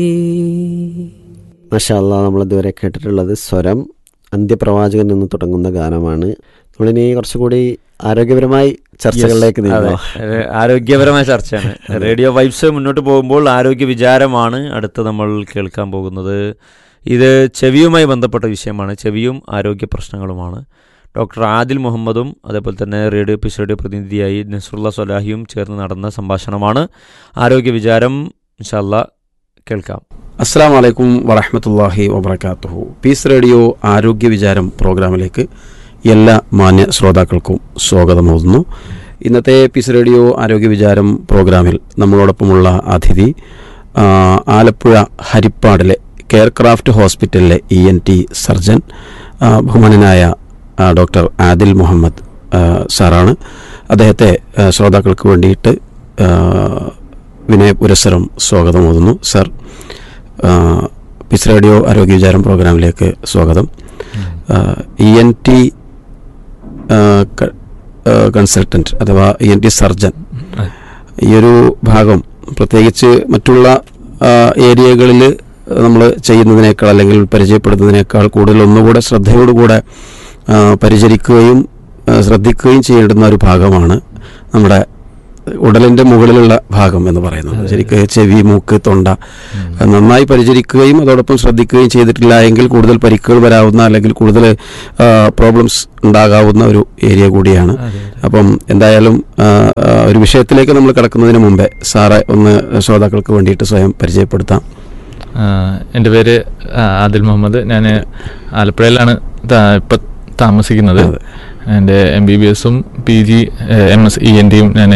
മഷാല്ല നമ്മളിതുവരെ കേട്ടിട്ടുള്ളത് സ്വരം അന്ത്യപ്രവാചകൻ എന്ന് തുടങ്ങുന്ന ഗാനമാണ് നമ്മളിനി കുറച്ചുകൂടി ആരോഗ്യപരമായി ചർച്ചകളിലേക്ക് അതെ നീങ്ങാം ഒരു ആരോഗ്യപരമായ ചർച്ചയാണ് റേഡിയോ വൈബ്സ് മുന്നോട്ട് പോകുമ്പോൾ ആരോഗ്യ വിചാരമാണ് അടുത്ത് നമ്മൾ കേൾക്കാൻ പോകുന്നത് ഇത് ചെവിയുമായി ബന്ധപ്പെട്ട വിഷയമാണ് ചെവിയും ആരോഗ്യ പ്രശ്നങ്ങളുമാണ് ഡോക്ടർ ആദിൽ മുഹമ്മദും അതേപോലെ തന്നെ റേഡിയോ പീസ് റേഡിയോ പ്രതിനിധിയായി നസുള്ള സൊലാഹിയും ചേർന്ന് നടന്ന സംഭാഷണമാണ് ആരോഗ്യ വിചാരം ഇൻഷല്ല കേൾക്കാം അസ്സാം വലൈക്കും വറഹമത്തല്ലാഹി വബർക്കാത്തുഹു പീസ് റേഡിയോ ആരോഗ്യ വിചാരം പ്രോഗ്രാമിലേക്ക് എല്ലാ മാന്യ ശ്രോതാക്കൾക്കും സ്വാഗതമോതുന്നു ഇന്നത്തെ പീസ് റേഡിയോ ആരോഗ്യ വിചാരം പ്രോഗ്രാമിൽ നമ്മളോടൊപ്പമുള്ള അതിഥി ആ, ആലപ്പുഴ ഹരിപ്പാടിലെ കെയർക്രാഫ്റ്റ് ഹോസ്പിറ്റലിലെ ഇ എൻ ടി സർജൻ ആ, ബഹുമാനനായ ആ, ഡോക്ടർ ആദിൽ മുഹമ്മദ് ആ, സാറാണ് അദ്ദേഹത്തെ ആ, ശ്രോതാക്കൾക്ക് വേണ്ടിയിട്ട് ആ, വിനയ പുരസ്സരം സ്വാഗതമോതുന്നു സർ പിസ് റേഡിയോ ആരോഗ്യ വിചാരം പ്രോഗ്രാമിലേക്ക് സ്വാഗതം ഇ എൻ ടി കൺസൾട്ടൻറ്റ് അഥവാ ഇ എൻ ടി സർജൻ ഈ ഒരു ഭാഗം പ്രത്യേകിച്ച് മറ്റുള്ള ഏരിയകളിൽ നമ്മൾ ചെയ്യുന്നതിനേക്കാൾ അല്ലെങ്കിൽ പരിചയപ്പെടുന്നതിനേക്കാൾ കൂടുതൽ ഒന്നുകൂടെ ശ്രദ്ധയോടുകൂടെ ആ, പരിചരിക്കുകയും ആ, ശ്രദ്ധിക്കുകയും ചെയ്യേണ്ടുന്ന ഒരു ഭാഗമാണ് നമ്മുടെ ഉടലിൻ്റെ മുകളിലുള്ള ഭാഗം എന്ന് പറയുന്നത് ശരിക്ക് ചെവി മൂക്ക് തൊണ്ട നന്നായി പരിചരിക്കുകയും അതോടൊപ്പം ശ്രദ്ധിക്കുകയും ചെയ്തിട്ടില്ല എങ്കിൽ കൂടുതൽ പരിക്കുകൾ വരാവുന്ന അല്ലെങ്കിൽ കൂടുതൽ പ്രോബ്ലംസ് ഉണ്ടാകാവുന്ന ഒരു ഏരിയ കൂടിയാണ് അപ്പം എന്തായാലും ആ, ആ, ഒരു വിഷയത്തിലേക്ക് നമ്മൾ കിടക്കുന്നതിന് മുമ്പേ സാറെ ഒന്ന് ശ്രോതാക്കൾക്ക് വേണ്ടിയിട്ട് സ്വയം പരിചയപ്പെടുത്താം ആഹ് എൻ്റെ പേര് ആഹ് ആദിൽ മുഹമ്മദ് ഞാൻ ആലപ്പുഴയിലാണ് താ- ഇപ്പം താമസിക്കുന്നത് എൻ്റെ എം ബി ബി എസും P G M S E N ടിയും ഞാൻ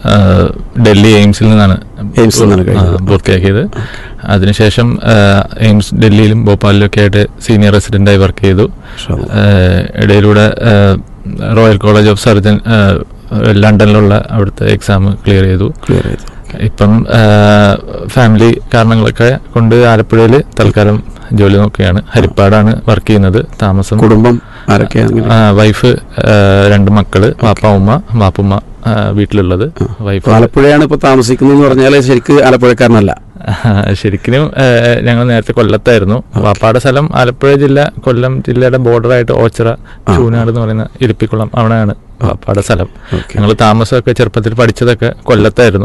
ഡൽഹി എയിംസിൽ നിന്നാണ് എയിംസിൽ നിന്നാണ് കഴിഞ്ഞത്. ആ, പൂർത്തിയാക്കിയത് അതിനുശേഷം ആഹ് എയിംസ് ഡൽഹിയിലും ഭോപ്പാലിലും ഒക്കെ ആയിട്ട് സീനിയർ റെസിഡൻ്റായി വർക്ക് ചെയ്തു ഇൻഷാ അല്ലാ. ആഹ് ഇടയിലൂടെ ആഹ് റോയൽ കോളേജ് ഓഫ് സർജൻ ആഹ് ലണ്ടനിലുള്ള അവിടുത്തെ എക്സാം ക്ലിയർ ചെയ്തു ക്ലിയർ ചെയ്തു ഇപ്പം ആഹ് ഫാമിലി കാരണങ്ങളൊക്കെ കൊണ്ട് ആലപ്പുഴയിൽ തൽക്കാലം ജോലി നോക്കുകയാണ് ഹരിപ്പാടാണ് വർക്ക് ചെയ്യുന്നത് താമസം കുടുംബം ആരൊക്കെയാണ് ആഹ് വൈഫ് ആഹ് രണ്ട് മക്കള് വാപ്പ ഉമ്മ വാപ്പുമ്മ ആഹ് വീട്ടിലുള്ളത് വൈഫ് ആലപ്പുഴയാണ് ഇപ്പൊ താമസിക്കുന്നത് എന്ന് പറഞ്ഞാൽ ശരിക്ക് ആലപ്പുഴക്കാരനല്ല ശരിക്കും ഞങ്ങൾ നേരത്തെ കൊല്ലത്തായിരുന്നു വാപ്പാടെ സ്ഥലം ആലപ്പുഴ ജില്ല കൊല്ലം ജില്ലയുടെ ബോർഡറായിട്ട് ഓച്ചിറ ചൂനാട് എന്ന് പറയുന്ന ഇരിപ്പിക്കുളം അവിടെയാണ് വാപ്പാടെ സ്ഥലം ഓക്കെ ഞങ്ങൾ താമസമൊക്കെ ചെറുപ്പത്തിൽ പഠിച്ചതൊക്കെ കൊല്ലത്തായിരുന്നു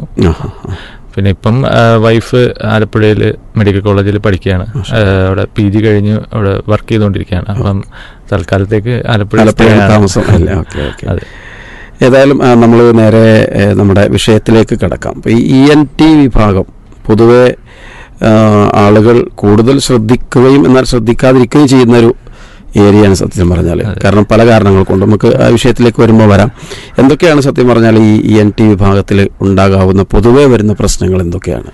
പിന്നെ ഇപ്പം ആ, വൈഫ് ആലപ്പുഴയിൽ മെഡിക്കൽ കോളേജിൽ പഠിക്കുകയാണ് ആ, അവിടെ പി ജി കഴിഞ്ഞ് അവിടെ വർക്ക് ചെയ്തുകൊണ്ടിരിക്കുകയാണ് അപ്പം തൽക്കാലത്തേക്ക് ആലപ്പുഴ ആലപ്പുഴ stay ആണ്. താമസം അല്ല ഓക്കെ ഓക്കെ അതെ ഏതായാലും നമ്മൾ നേരെ ഏ, നമ്മുടെ വിഷയത്തിലേക്ക് കിടക്കാം അപ്പോൾ ഈ ഇ എൻ ടി വിഭാഗം പൊതുവെ ആ, ആളുകൾ കൂടുതൽ ശ്രദ്ധിക്കുകയും എന്നാൽ ശ്രദ്ധിക്കാതിരിക്കുകയും ചെയ്യുന്ന ഒരു ഏരിയയാണ് സത്യം പറഞ്ഞാൽ കാരണം പല കാരണങ്ങൾ കൊണ്ട് നമുക്ക് ആ വിഷയത്തിലേക്ക് വരുമ്പോൾ വരാം എന്തൊക്കെയാണ് സത്യം പറഞ്ഞാൽ ഈ ഇ എൻ ടി വിഭാഗത്തിൽ ഉണ്ടാകാവുന്ന പൊതുവെ വരുന്ന പ്രശ്നങ്ങൾ എന്തൊക്കെയാണ്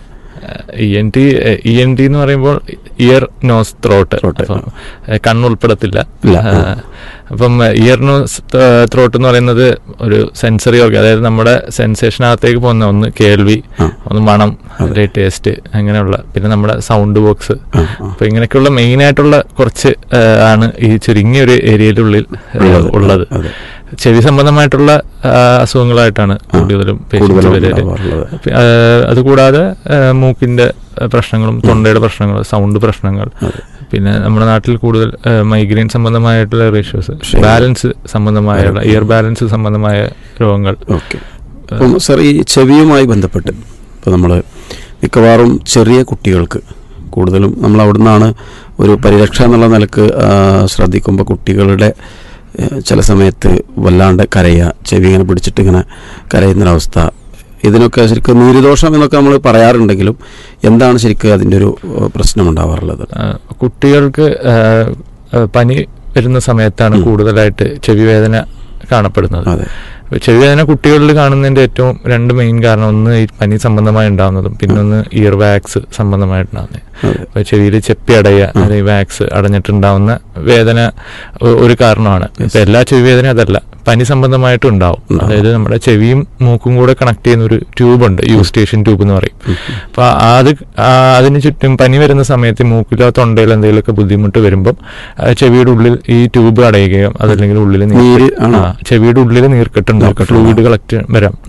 E N T E N T എന്ന് പറയുമ്പോൾ ഇയർ നോസ് ത്രോട്ട് Throat, അപ്പം ഏ, കണ്ണുൾപ്പെടത്തില്ല ഇല്ല, ആ, അപ്പം ഇയർ നോസ് ത്രോട്ട് എന്ന് പറയുന്നത് ഒരു സെൻസറി ഓർഗൻ അതായത് നമ്മുടെ സെൻസേഷനകത്തേക്ക് പോകുന്ന ഒന്ന് കേൾവി ആ. ഒന്ന് മണം അതിലെ ടേസ്റ്റ് അങ്ങനെയുള്ള പിന്നെ നമ്മുടെ സൗണ്ട് ബോക്സ് ആ, ആ. അപ്പൊ ഇങ്ങനെയൊക്കെയുള്ള മെയിൻ ആയിട്ടുള്ള കുറച്ച് ആ, ആണ് ഈ ചുരുങ്ങിയൊരു ഏരിയയിലുള്ളിൽ ആ, ഉള്ളത് അതെ. ചെവി സംബന്ധമായിട്ടുള്ള ആ, അസുഖങ്ങളായിട്ടാണ് കൂടുതലും പേഷ്യൻസ് കൂടുതലും വരിക ഉണ്ടാവാറുള്ളത്. പി- ആ, അതുകൂടാതെ ആ, മൂക്കിന്റെ ആ, പ്രശ്നങ്ങളും തൊണ്ടയുടെ പ്രശ്നങ്ങൾ സൗണ്ട് പ്രശ്നങ്ങൾ പിന്നെ നമ്മുടെ നാട്ടിൽ കൂടുതൽ മൈഗ്രെയിൻ സംബന്ധമായിട്ടുള്ള ഇഷ്യൂസ് ശരി. ബാലൻസ് സംബന്ധമായുള്ള ഇയർ ബാലൻസ് സംബന്ധമായ രോഗങ്ങൾ ഓക്കെ അപ്പം സാർ ഈ ചെവിയുമായി ബന്ധപ്പെട്ട് ഇപ്പോൾ നമ്മൾ മിക്കവാറും ചെറിയ കുട്ടികൾക്ക് കൂടുതലും നമ്മൾ അവിടുന്നാണ് ഒരു പരിരക്ഷ എന്നുള്ള നിലക്ക് ആ, ശ്രദ്ധിക്കുമ്പോൾ കുട്ടികളുടെ ഏ, ചില സമയത്ത് വല്ലാണ്ട് കരയുക ചെവി ഇങ്ങനെ പിടിച്ചിട്ട് ഇങ്ങനെ കരയുന്നൊരവസ്ഥ ഇതിനൊക്കെ ശരിക്കും നീരുദോഷം എന്നൊക്കെ നമ്മൾ പറയാറുണ്ടെങ്കിലും എന്താണ് ശരിക്കും അതിൻ്റെ ഒരു ഏ, പ്രശ്നം ഉണ്ടാവാറുള്ളത് ആ, കുട്ടികൾക്ക് ആ, ആ, പനി വരുന്ന സമയത്താണ് കൂടുതലായിട്ട് ചെവി വേദന കാണപ്പെടുന്നത് അതെ ചെവി വേദന കുട്ടികളിൽ കാണുന്നതിന്റെ ഏറ്റവും രണ്ട് മെയിൻ കാരണം ഒന്ന് ഈ പനി സംബന്ധമായി ഉണ്ടാകുന്നതും പിന്നെ ഒന്ന് ഇയർ വാക്സ് സംബന്ധമായിട്ടുണ്ടാകുന്നത് അതെ ഇപ്പൊ ചെവിയിൽ ചെപ്പി അടയുക അല്ലെങ്കിൽ വാക്സ് അടഞ്ഞിട്ടുണ്ടാവുന്ന വേദന ഒ- ഒരു കാരണമാണ് ഇപ്പൊ എല്ലാ ചെവി വേദന അതല്ല പനി സംബന്ധമായിട്ടും ഉണ്ടാവും അതായത് നമ്മുടെ ചെവിയും മൂക്കും കൂടെ കണക്ട് ചെയ്യുന്ന ഒരു ട്യൂബ് ഉണ്ട് യു സ്റ്റേഷൻ ട്യൂബ് എന്ന് പറയും അപ്പൊ അത് ആ അതിന് ചുറ്റും പനി വരുന്ന സമയത്ത് മൂക്കിലോ തൊണ്ടയിലോ എന്തെങ്കിലുമൊക്കെ ബുദ്ധിമുട്ട് വരുമ്പം ആ ചെവിയുടെ ഉള്ളിൽ ഈ ട്യൂബ് അടയുകയോ അതല്ലെങ്കിൽ ഉള്ളിൽ നീര് ആണോ? ചെവിയുടെ ഉള്ളിൽ നീർക്കെട്ടുണ്ടാവും ഫ്ലൂയിഡ് കളക്ട് വരാം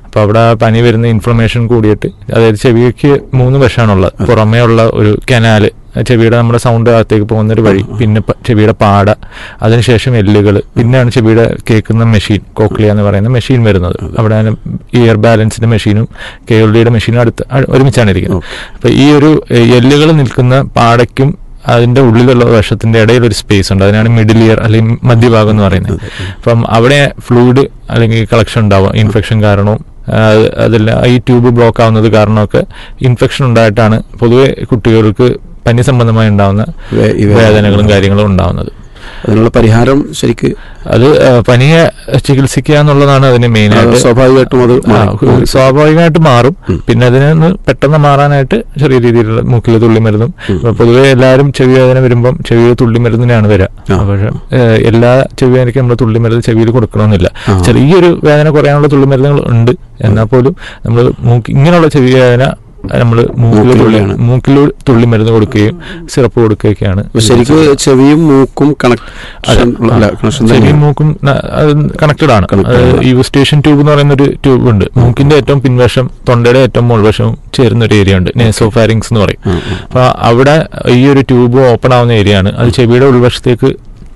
അപ്പോൾ അവിടെ പനി വരുന്ന ഇൻഫ്ലമേഷൻ കൂടിയിട്ട് അതായത് ചെവിക്ക് മൂന്ന് വശമാണുള്ളത് പുറമേ ഉള്ള ഒരു കനാല് ചെവിയുടെ നമ്മുടെ സൗണ്ട് അകത്തേക്ക് പോകുന്ന ഒരു വഴി പിന്നെ പ- ചെവിയുടെ പാട അതിനുശേഷം എല്ലുകൾ പിന്നെയാണ് ചെവിയുടെ കേൾക്കുന്ന മെഷീൻ കോക്ലിയ എന്ന് പറയുന്ന മെഷീൻ വരുന്നത് അവിടെ ഇയർ ബാലൻസിന്റെ മെഷീനും കെ എൽ ഡിയുടെ മെഷീനും അടുത്ത് അ- ഒരുമിച്ചാണ് ഇരിക്കുന്നത് അപ്പൊ ഈ ഒരു എല്ലുകൾ നിൽക്കുന്ന പാടയ്ക്കും അതിന്റെ ഉള്ളിലുള്ള വശത്തിന്റെ ഇടയിൽ ഒരു സ്പേസ് ഉണ്ട് അതിനാണ് മിഡിൽ ഇയർ അല്ലെങ്കിൽ മധ്യഭാഗം എന്ന് പറയുന്നത് അപ്പം അവിടെ ഫ്ലൂയിഡ് അല്ലെങ്കിൽ കളക്ഷൻ ഉണ്ടാവുക ഇൻഫെക്ഷൻ കാരണവും ആ, അതല്ല ഈ ട്യൂബ് ബ്ലോക്ക് ആവുന്നത് കാരണമൊക്കെ ഇൻഫെക്ഷൻ ഉണ്ടായിട്ടാണ് പൊതുവെ കുട്ടികൾക്ക് പനി സംബന്ധമായി ഉണ്ടാവുന്ന വേ- ഈ വേദന. വേദനകളും കാര്യങ്ങളും ഉണ്ടാവുന്നത് അതിനുള്ള പരിഹാരം ശരിക്ക് അത് ആ, പനിയെ ചികിത്സിക്കുക എന്നുള്ളതാണ് അതിന് മെയിൻ അത് ആയിട്ട് സ്വാഭാവികമായിട്ടും അത് ആ, മാറി- മാറി. സ്വാഭാവികമായിട്ട് മാറും ഉം. പിന്നെ അതിനൊന്ന് പെട്ടെന്ന് മാറാനായിട്ട് ചെറിയ രീതിയിലുള്ള മൂക്കിൽ തുള്ളി മരുന്നും ഇപ്പൊ പൊതുവെ എല്ലാവരും ചെവി വേദന വരുമ്പം ചെവിയിൽ തുള്ളി മരുന്നിനാണ് വരിക ആ. പക്ഷെ എല്ലാ ചെവി വേദനയ്ക്കും നമ്മൾ തുള്ളി മരുന്ന് ചെവിയിൽ കൊടുക്കണമെന്നില്ല ആ. ചെറിയൊരു വേദന കുറയാനുള്ള തുള്ളി മരുന്നുകൾ ഉണ്ട് എന്നാൽ പോലും നമ്മൾ മൂക്ക് ഇങ്ങനെയുള്ള ചെവി വേദന നമ്മൾ മൂക്കിൽ തുള്ളി മൂക്കിലൂടെയാണ്. മൂക്കിൽ തുള്ളി മരുന്ന് കൊടുക്കുകയും സിറപ്പ് കൊടുക്കുകയൊക്കെയാണ് അപ്പൊ ശരിക്ക് ചെവിയും മൂക്കും കണക്ട് കണക്ഷൻ ചെവിയും മൂക്കും കണക്റ്റഡ് ആണ് Connected ആണ്. യൂസ്റ്റേഷൻ ട്യൂബ് എന്ന് പറയുന്ന ഒരു ട്യൂബ് ഉണ്ട് മൂക്കിന്റെ ഏറ്റവും പിൻവശം തൊണ്ടയുടെ ഏറ്റവും മുൾവശവും ചേരുന്ന ഒരു ഏരിയ ഉണ്ട് നെസോഫാരിങ്സ് എന്ന് പറയും അപ്പൊ അവിടെ ഈ ഒരു ട്യൂബ് ഓപ്പൺ ആവുന്ന ഏരിയ ആണ് അത് ചെവിയുടെ ഉൾവശത്തേക്ക്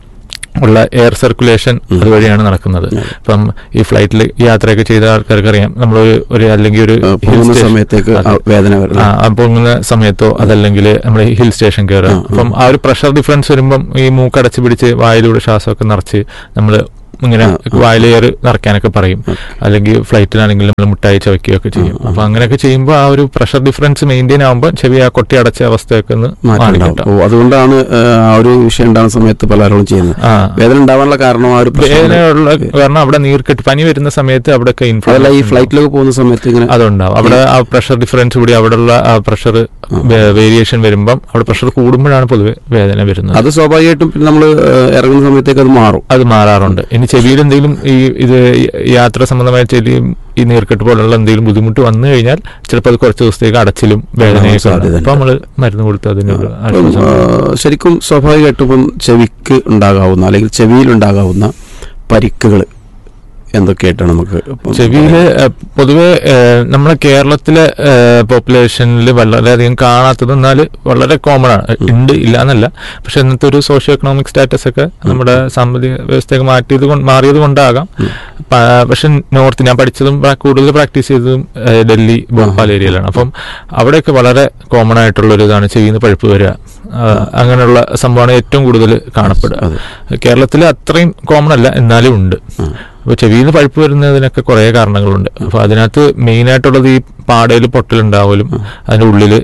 ഉള്ള എയർ സർക്കുലേഷൻ അതുവഴിയാണ് നടക്കുന്നത് അപ്പം ഈ ഫ്ലൈറ്റിൽ യാത്രയൊക്കെ ചെയ്ത ആൾക്കാർക്ക് അറിയാം നമ്മൾ ഒരു അല്ലെങ്കിൽ ഒരു hill പോകുന്ന station- സമയത്തേക്ക് അതെ. ആ വേദന വരുന്നത് ആ, ആ പൊങ്ങുന്ന സമയത്തോ അതല്ലെങ്കിൽ നമ്മൾ ഹിൽ സ്റ്റേഷൻ കയറുക അപ്പം ആ ഒരു പ്രഷർ ഡിഫറൻസ് വരുമ്പം ഈ മൂക്കടച്ച് പിടിച്ച് വായിലൂടെ ശ്വാസമൊക്കെ നിറച്ച് നമ്മൾ ഇങ്ങനെ വായിലെയർ നിറയ്ക്കാനൊക്കെ പറയും അല്ലെങ്കിൽ ഫ്ലൈറ്റിലാണെങ്കിൽ നമ്മൾ മുട്ടായി ചവയ്ക്കുകയൊക്കെ ചെയ്യും അപ്പൊ അങ്ങനെയൊക്കെ ചെയ്യുമ്പോൾ ആ ഒരു പ്രഷർ ഡിഫറൻസ് മെയിൻറ്റെയിൻ ആകുമ്പോൾ ചെവി ആ കൊട്ടി അടച്ച അവസ്ഥയൊക്കെ ഒന്ന് മാറി മാറ്റം കിട്ടും ഓ അതുകൊണ്ടാണ് ആ, ആ ഒരു വിഷയം ഉണ്ടാകുന്ന സമയത്ത് പലരോടും ചെയ്യുന്നത് ആ വേദന ഉണ്ടാവാനുള്ള കാരണം ആ ഒരു പ്രശ്നം വേദനയുള്ള കാരണം അവിടെ നീർക്കെട്ട് പനി വരുന്ന സമയത്ത് അവിടെയൊക്കെ അതല്ല ഈ ഇൻഫ്ലമേഷൻ ഫ്ലൈറ്റിലൊക്കെ പോകുന്ന സമയത്ത് ഇങ്ങനെ അതുണ്ടാവും അവിടെ ആ പ്രഷർ ഡിഫറൻസ് കൂടി അവിടെയുള്ള ആ പ്രഷർ വേരിയേഷൻ വരുമ്പം അവിടെ പ്രഷർ കൂടുമ്പോഴാണ് പൊതുവെ വേദന വരുന്നത് അത് സ്വാഭാവികമായിട്ടും പിന്നെ നമ്മൾ ഇറങ്ങുന്ന സമയത്തേക്ക് അത് മാറും അത് മാറാറുണ്ട് ഇനി ചെവിയിൽ എന്തെങ്കിലും ഈ ഇത് യാത്ര സംബന്ധമായ ചെവിയും ഈ നീർക്കെട്ട് പോലുള്ള എന്തെങ്കിലും ബുദ്ധിമുട്ട് വന്നു കഴിഞ്ഞാൽ ചിലപ്പോൾ അത് കുറച്ച് ദിവസത്തേക്ക് അടച്ചിലും വേദനയൊക്കെ സാധ്യതയുണ്ട്. അപ്പൊ നമ്മള് മരുന്ന് കൊടുത്ത് അതിനൊരു ഇപ്പം, ആശ്വാസം ആ, ശരിക്കും സ്വാഭാവികമായിട്ടും ഇപ്പം ചെവിക്ക് ഉണ്ടാകാവുന്ന അല്ലെങ്കിൽ ചെവിയിൽ ഉണ്ടാകാവുന്ന പരിക്കുകൾ എന്തൊക്കെയായിട്ടാണ് നമുക്ക് ഇപ്പം ചെവിയില് ഏഹ്, പൊതുവെ ഏഹ്, നമ്മുടെ കേരളത്തിലെ പോപ്പുലേഷനിൽ വളരെയധികം കാണാത്തത് എന്നാൽ വളരെ കോമൺ ആണ് ഉണ്ട് ഇല്ല എന്നല്ല പക്ഷെ ഇന്നത്തെ ഒരു സോഷ്യോ എക്കണോമിക് സ്റ്റാറ്റസ് ഒക്കെ നമ്മുടെ സാമ്പത്തിക വ്യവസ്ഥയൊക്കെ മാറ്റിയത് കൊണ്ട് മാറിയത് കൊണ്ടാകാം പ- പക്ഷെ നോർത്ത് ഞാൻ പഠിച്ചതും പ്രാ- കൂടുതൽ പ്രാക്ടീസ് ചെയ്തതും ഏഹ്, ഡൽഹി ഭോപ്പാൽ ഏരിയയിലാണ് അപ്പം അവിടെയൊക്കെ വളരെ കോമൺ ആയിട്ടുള്ള ഒരു ഇതാണ് ചെവിന്ന് പഴുപ്പ് വരിക ആ, അങ്ങനെയുള്ള സംഭവമാണ് ഏറ്റവും കൂടുതൽ കാണപ്പെടുക കേരളത്തിൽ അത്രയും കോമൺ അല്ല എന്നാലും ഉണ്ട് അപ്പോൾ ചെവിയിൽ നിന്ന് പഴുപ്പ് വരുന്നതിനൊക്കെ കുറേ കാരണങ്ങളുണ്ട് അപ്പോൾ അതിനകത്ത് മെയിൻ ആയിട്ടുള്ളത് ഈ പാടയിൽ പൊട്ടലുണ്ടാവലും അതിന്റെ ഉള്ളിൽ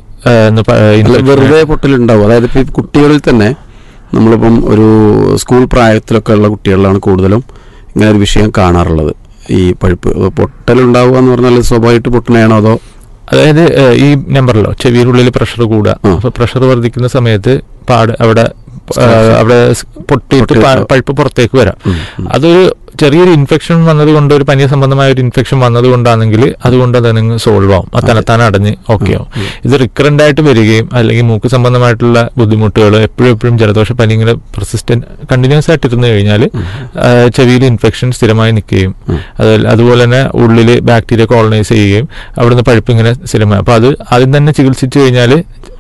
അല്ല, വെറുതെ പൊട്ടലുണ്ടാവും അതായത് ഇപ്പം ഈ കുട്ടികളിൽ തന്നെ നമ്മളിപ്പം ഒരു സ്കൂൾ പ്രായത്തിലൊക്കെ ഉള്ള കുട്ടികളിലാണ് കൂടുതലും ഇങ്ങനെ ഒരു വിഷയം കാണാറുള്ളത് ഈ പഴുപ്പ് അപ്പൊ പൊട്ടലുണ്ടാവുക എന്ന് പറഞ്ഞാൽ സ്വാഭാവികമായിട്ട് പൊട്ടണയാണോ അതോ അതായത് ഏഹ്, ഈ നമ്പറിലോ ചെവിയിലുള്ളിൽ പ്രഷർ കൂടുക ആ. അപ്പൊ പ്രഷർ വർദ്ധിക്കുന്ന സമയത്ത് പാട് അവിടെ ഏഹ്, അവിടെ സ് പൊട്ടിയിട്ട് പ- പൊട്ടി- പഴുപ്പ് പുറത്തേക്ക് വരാം അതൊരു ചെറിയൊരു ഇൻഫെക്ഷൻ വന്നത് കൊണ്ട് ഒരു പനി സംബന്ധമായ ഒരു ഇൻഫെക്ഷൻ വന്നത് കൊണ്ടാണെങ്കിൽ അതുകൊണ്ട് അതങ്ങ് സോൾവ് ആവും അത് തന്നെത്താൻ അടഞ്ഞ് ഓക്കെ ആവും ഇത് റിക്കറന്റ് ആയിട്ട് വരികയും അല്ലെങ്കിൽ മൂക്ക് സംബന്ധമായിട്ടുള്ള ബുദ്ധിമുട്ടുകൾ എപ്പോഴും എപ്പോഴും ജലദോഷ പനി ഇങ്ങനെ പെർസിസ്റ്റന്റ് കണ്ടിന്യൂസ് ആയിട്ട് ഇരുന്ന് കഴിഞ്ഞാൽ ചെവിയിൽ ഇൻഫെക്ഷൻ സ്ഥിരമായി നിൽക്കുകയും അത് അതുപോലെ തന്നെ ഉള്ളിൽ ബാക്ടീരിയ കോളനൈസ് ചെയ്യുകയും അവിടുന്ന് പഴുപ്പ് ഇങ്ങനെ സ്ഥിരമായി അപ്പൊ അത് ആദ്യം തന്നെ ചികിത്സിച്ചു കഴിഞ്ഞാൽ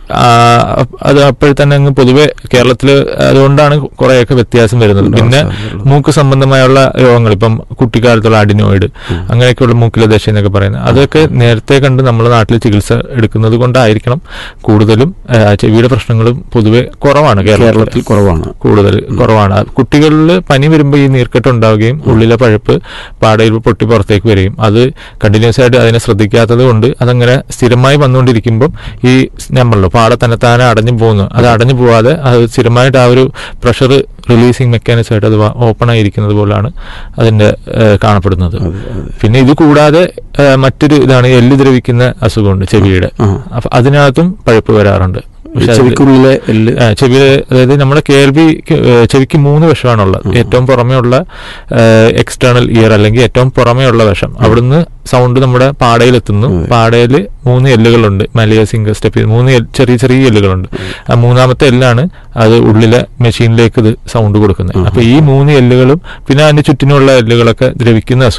അത് അപ്പോഴെ തന്നെ അങ്ങ് പൊതുവെ കേരളത്തിൽ അതുകൊണ്ടാണ് കുറേയൊക്കെ വ്യത്യാസം വരുന്നത് പിന്നെ മൂക്ക് സംബന്ധമായുള്ള രോഗങ്ങൾ ഇപ്പം കുട്ടിക്കാലത്തുള്ള അഡിനോയിഡ് അങ്ങനെയൊക്കെയുള്ള മൂക്കിലെ ദശ എന്നൊക്കെ പറയുന്നത് അതൊക്കെ നേരത്തെ കണ്ട് നമ്മുടെ നാട്ടിൽ ചികിത്സ എടുക്കുന്നത് കൊണ്ടായിരിക്കണം കൂടുതലും ആ, ചെവിയുടെ പ്രശ്നങ്ങളും പൊതുവെ കുറവാണ് കേരളത്തിൽ കേരളത്തിൽ കുറവാണ് കൂടുതൽ കുറവാണ് കുട്ടികളിൽ പനി വരുമ്പോൾ ഈ നീർക്കെട്ട് ഉണ്ടാവുകയും ഉള്ളിലെ പഴുപ്പ് പാടയിൽ പൊട്ടി പുറത്തേക്ക് വരികയും അത് കണ്ടിന്യൂസ് ആയിട്ട് അതിനെ ശ്രദ്ധിക്കാത്തത് കൊണ്ട് അതങ്ങനെ സ്ഥിരമായി വന്നുകൊണ്ടിരിക്കുമ്പോൾ ഈ നമ്പറിലോ പാട തന്നെത്താനെ അടഞ്ഞു പോകുന്നു അത് അടഞ്ഞു പോവാതെ അത് സ്ഥിരമായിട്ട് ആ ഒരു പ്രഷർ റിലീസിങ് മെക്കാനിസം ആയിട്ട് അത് ഓപ്പൺ ആയിരിക്കുന്നത് പോലാണ് അതിന്റെ ഏഹ്, കാണപ്പെടുന്നത് പിന്നെ ഇത് കൂടാതെ ഏഹ്, മറ്റൊരു ഇതാണ് എല്ല് ദ്രവിക്കുന്ന അസുഖമുണ്ട് ചെവിയുടെ ആ. അപ്പൊ അതിനകത്തും പഴുപ്പ് വരാറുണ്ട് പക്ഷെ അത് ചെവിക്കുള്ളിലെ എല്ല് ആ, ചെവി അതായത് നമ്മുടെ കേൾവി ചെവിക്ക് മൂന്ന് വശമാണുള്ളത് ഏറ്റവും പുറമേ ഉള്ള എക്സ്റ്റേണൽ ഇയർ അല്ലെങ്കിൽ ഏറ്റവും പുറമേ ഉള്ള വശം അവിടുന്ന് സൗണ്ട് നമ്മുടെ പാടയിൽ എത്തുന്നു പാടയിൽ മൂന്ന് എല്ലുകളുണ്ട് മലിയ സിംഗർ സ്റ്റെപ്പ് മൂന്ന് എല്ല്- ചെറിയ ചെറിയ എല്ലുകളുണ്ട് ആ മൂന്നാമത്തെ എല്ലാണ് അത് ഉള്ളിലെ മെഷീനിലേക്ക് ഇത് സൗണ്ട് കൊടുക്കുന്നത് അപ്പൊ ഈ മൂന്ന് എല്ലുകളും പിന്നെ അതിന്റെ ചുറ്റിനുള്ള എല്ലുകളൊക്കെ ദ്രവിക്കുന്ന അസുഖമുണ്ട്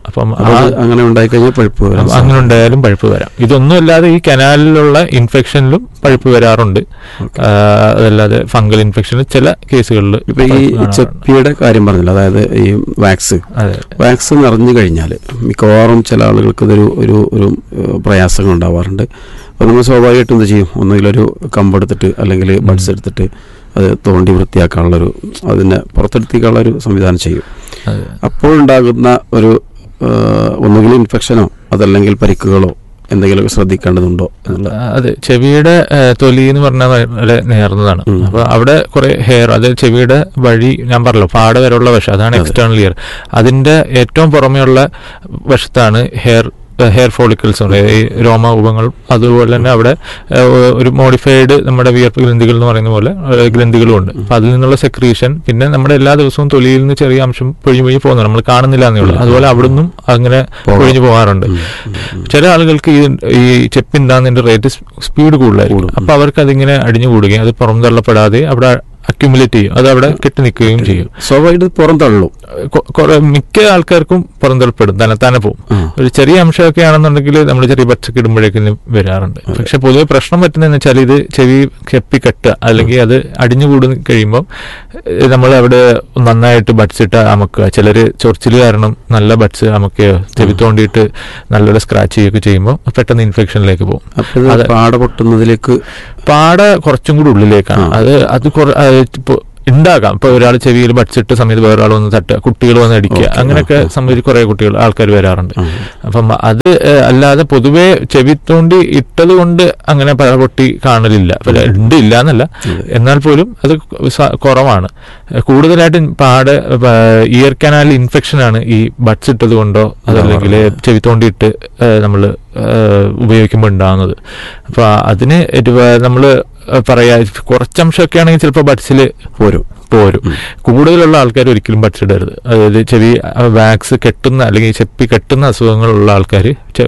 അപ്പം അപ്പൊ ആ അത് അങ്ങനെ ഉണ്ടായിക്കഴിഞ്ഞാൽ പഴുപ്പ് വരാൻ അപ്പം അങ്ങനെ ഉണ്ടായാലും പഴുപ്പ് വരാം ഇതൊന്നും അല്ലാതെ ഈ കനാലിലുള്ള ഇൻഫെക്ഷനിലും പഴുപ്പ് വരാറുണ്ട് ആ, അതല്ലാതെ ഫംഗൽ ഇൻഫെക്ഷന് ചില കേസുകളിൽ ഇപ്പൊ ഈ ചെപ്പിയുടെ കാര്യം പറഞ്ഞില്ല അതായത് ഈ വാക്സ് അതെ വാക്സ് നിറഞ്ഞു കഴിഞ്ഞാൽ മിക്കവാറും ചില ആളുകൾക്ക് ഇതൊരു ഒരു ഒരു ഏഹ്, പ്രയാസങ്ങൾ ഉണ്ടാവാറുണ്ട് അപ്പോൾ നമ്മൾ സ്വാഭാവികമായിട്ടും എന്ത് ചെയ്യും ഒന്നുകിലൊരു കമ്പെടുത്തിട്ട് അല്ലെങ്കിൽ ബഡ്സ് എടുത്തിട്ട് അത് തോണ്ടി വൃത്തിയാക്കാനുള്ളൊരു അതിനെ പുറത്തെടുത്തിക്കാനുള്ളൊരു സംവിധാനം ചെയ്യും അതെ അപ്പോഴുണ്ടാകുന്ന ഒരു ഏഹ്, ഒന്നുകിൽ ഇൻഫെക്ഷനോ അതല്ലെങ്കിൽ പരിക്കുകളോ എന്തെങ്കിലും ശ്രദ്ധിക്കേണ്ടതുണ്ടോ എന്നുള്ള ആ, അതെ ചെവിയുടെ ആ, തൊലി എന്ന് പറഞ്ഞാൽ വളരെ നേർന്നതാണ് ഉം. അപ്പൊ അവിടെ കുറെ ഹെയർ അത് ചെവിയുടെ വഴി ഞാൻ പറഞ്ഞല്ലോ പാട വരെയുള്ള വശം അതാണ് അതെ. എക്സ്റ്റേണൽ ഇയർ അതിന്റെ ഏറ്റവും പുറമെയുള്ള വശത്താണ് ഹെയർ ഹെയർ ഫോളിക്കിൾസ് ഈ രോമകൂപങ്ങൾ അതുപോലെ തന്നെ അവിടെ ആ, ഒരു മോഡിഫൈഡ് നമ്മുടെ വിയർപ്പ് ഗ്രന്ഥികൾ എന്ന് പറയുന്ന പോലെ ആ, ഗ്രന്ഥികളും ഉണ്ട് അപ്പൊ അതിൽ നിന്നുള്ള സെക്രീഷൻ പിന്നെ നമ്മുടെ എല്ലാ ദിവസവും തൊലിയിൽ നിന്ന് ചെറിയ അംശം പൊഴിഞ്ഞു പൊഴിഞ്ഞു പോകുന്നുണ്ട് നമ്മൾ കാണുന്നില്ല എന്നേ ഉള്ളൂ അതുപോലെ അവിടുന്നും അങ്ങനെ പോകാം. പൊഴിഞ്ഞു പോകാറുണ്ട് ഉം, ഉം, ഉം. ചില ആളുകൾക്ക് ഈ ഈ ചെപ്പിണ്ടാകുന്നതിന്റെ റേറ്റ് സ്പീഡ് കൂടുതലായിരിക്കും കൂടും. അപ്പൊ അവർക്ക് അതിങ്ങനെ അടിഞ്ഞു കൂടുകയും അത് പുറം തള്ളപ്പെടാതെ അവിടെ അക്യുമുലേറ്റ് ചെയ്യും അത് അവിടെ കെട്ടി നിൽക്കുകയും ചെയ്യും സ്വാഭാവികമായിട്ട് പുറം തള്ളും കൊ- കുറെ മിക്ക ആൾക്കാർക്കും പുറന്തള്ളപ്പെടും തന്നെത്താനെ പോകും ആ. ഒരു ചെറിയ അംശമൊക്കെ ആണെന്നുണ്ടെങ്കിൽ നമ്മൾ ചെറിയ പച്ചക്ക് ഇടുമ്പോഴേക്കും വരാറുണ്ട് പക്ഷെ പൊതുവെ പ്രശ്നം പറ്റുന്നതെന്ന് വെച്ചാൽ ഇത് ചെവി കെപ്പി കെട്ടുക അല്ലെങ്കിൽ അത് അടിഞ്ഞു കൂടി കഴിയുമ്പോൾ നമ്മൾ അവിടെ നന്നായിട്ട് ബഡ്സ് ഇട്ട് അമക്കുക ചിലര് ചൊറിച്ചിൽ കാരണം നല്ല ബഡ്സ് അമക്കുകയോ ചെവി തോണ്ടിയിട്ട് നല്ലൊരു സ്ക്രാച്ച് ചെയ്യുകയൊക്കെ ചെയ്യുമ്പോൾ പെട്ടെന്ന് ഇൻഫെക്ഷനിലേക്ക് പോകും അപ്പൊ ഇത് അതെ. പാട പൊട്ടുന്നതിലേക്ക് പാട കുറച്ചും കൂടി ഉള്ളിലേക്കാണ് ആ. അത് അത് കുറ- അത് ഇപ്പൊ ഉണ്ടാകാം ഇപ്പൊ ഒരാൾ ചെവിയിൽ പഠിച്ചിട്ട് സമയത്ത് വേറൊരാൾ വന്ന് തട്ടുക കുട്ടികൾ വന്ന് അടിക്കുക ഓക്കേ, അങ്ങനെയൊക്കെ ആ, ആ. സംബന്ധിച്ച് കുറെ കുട്ടികൾ ആൾക്കാർ വരാറുണ്ട് ആ. അപ്പം അത് ഏഹ്, അല്ലാതെ പൊതുവെ ചെവി തോണ്ടി ഇട്ടത് കൊണ്ട് അങ്ങനെ പല പൊട്ടി കാണലില്ല പല ഉണ്ട് ഇല്ല എന്നല്ല എന്നാൽ പോലും അത് സ- കുറവാണ് ഏഹ്, കൂടുതലായിട്ടും പാട് ഇയർ കനാൽ ഇൻഫെക്ഷൻ ആണ് ഈ ബഡ്സ് ഇട്ടത് കൊണ്ടോ അതല്ലെങ്കിൽ ചെവി തോണ്ടിയിട്ട് നമ്മൾ ഉപയോഗിക്കുമ്പോൾ ഉണ്ടാകുന്നത് അപ്പൊ അതിന് നമ്മൾ പറയാ കുറച്ചംശമൊക്കെ ആണെങ്കിൽ ചിലപ്പോൾ ബഡ്സിൽ പോരും പോരും കൂടുതലുള്ള ആൾക്കാർ ഒരിക്കലും ബഡ്സ് ഇടരുത് അതായത് ചെവി വാക്സ് കെട്ടുന്ന അല്ലെങ്കിൽ ചെപ്പി കെട്ടുന്ന അസുഖങ്ങളുള്ള ആൾക്കാർ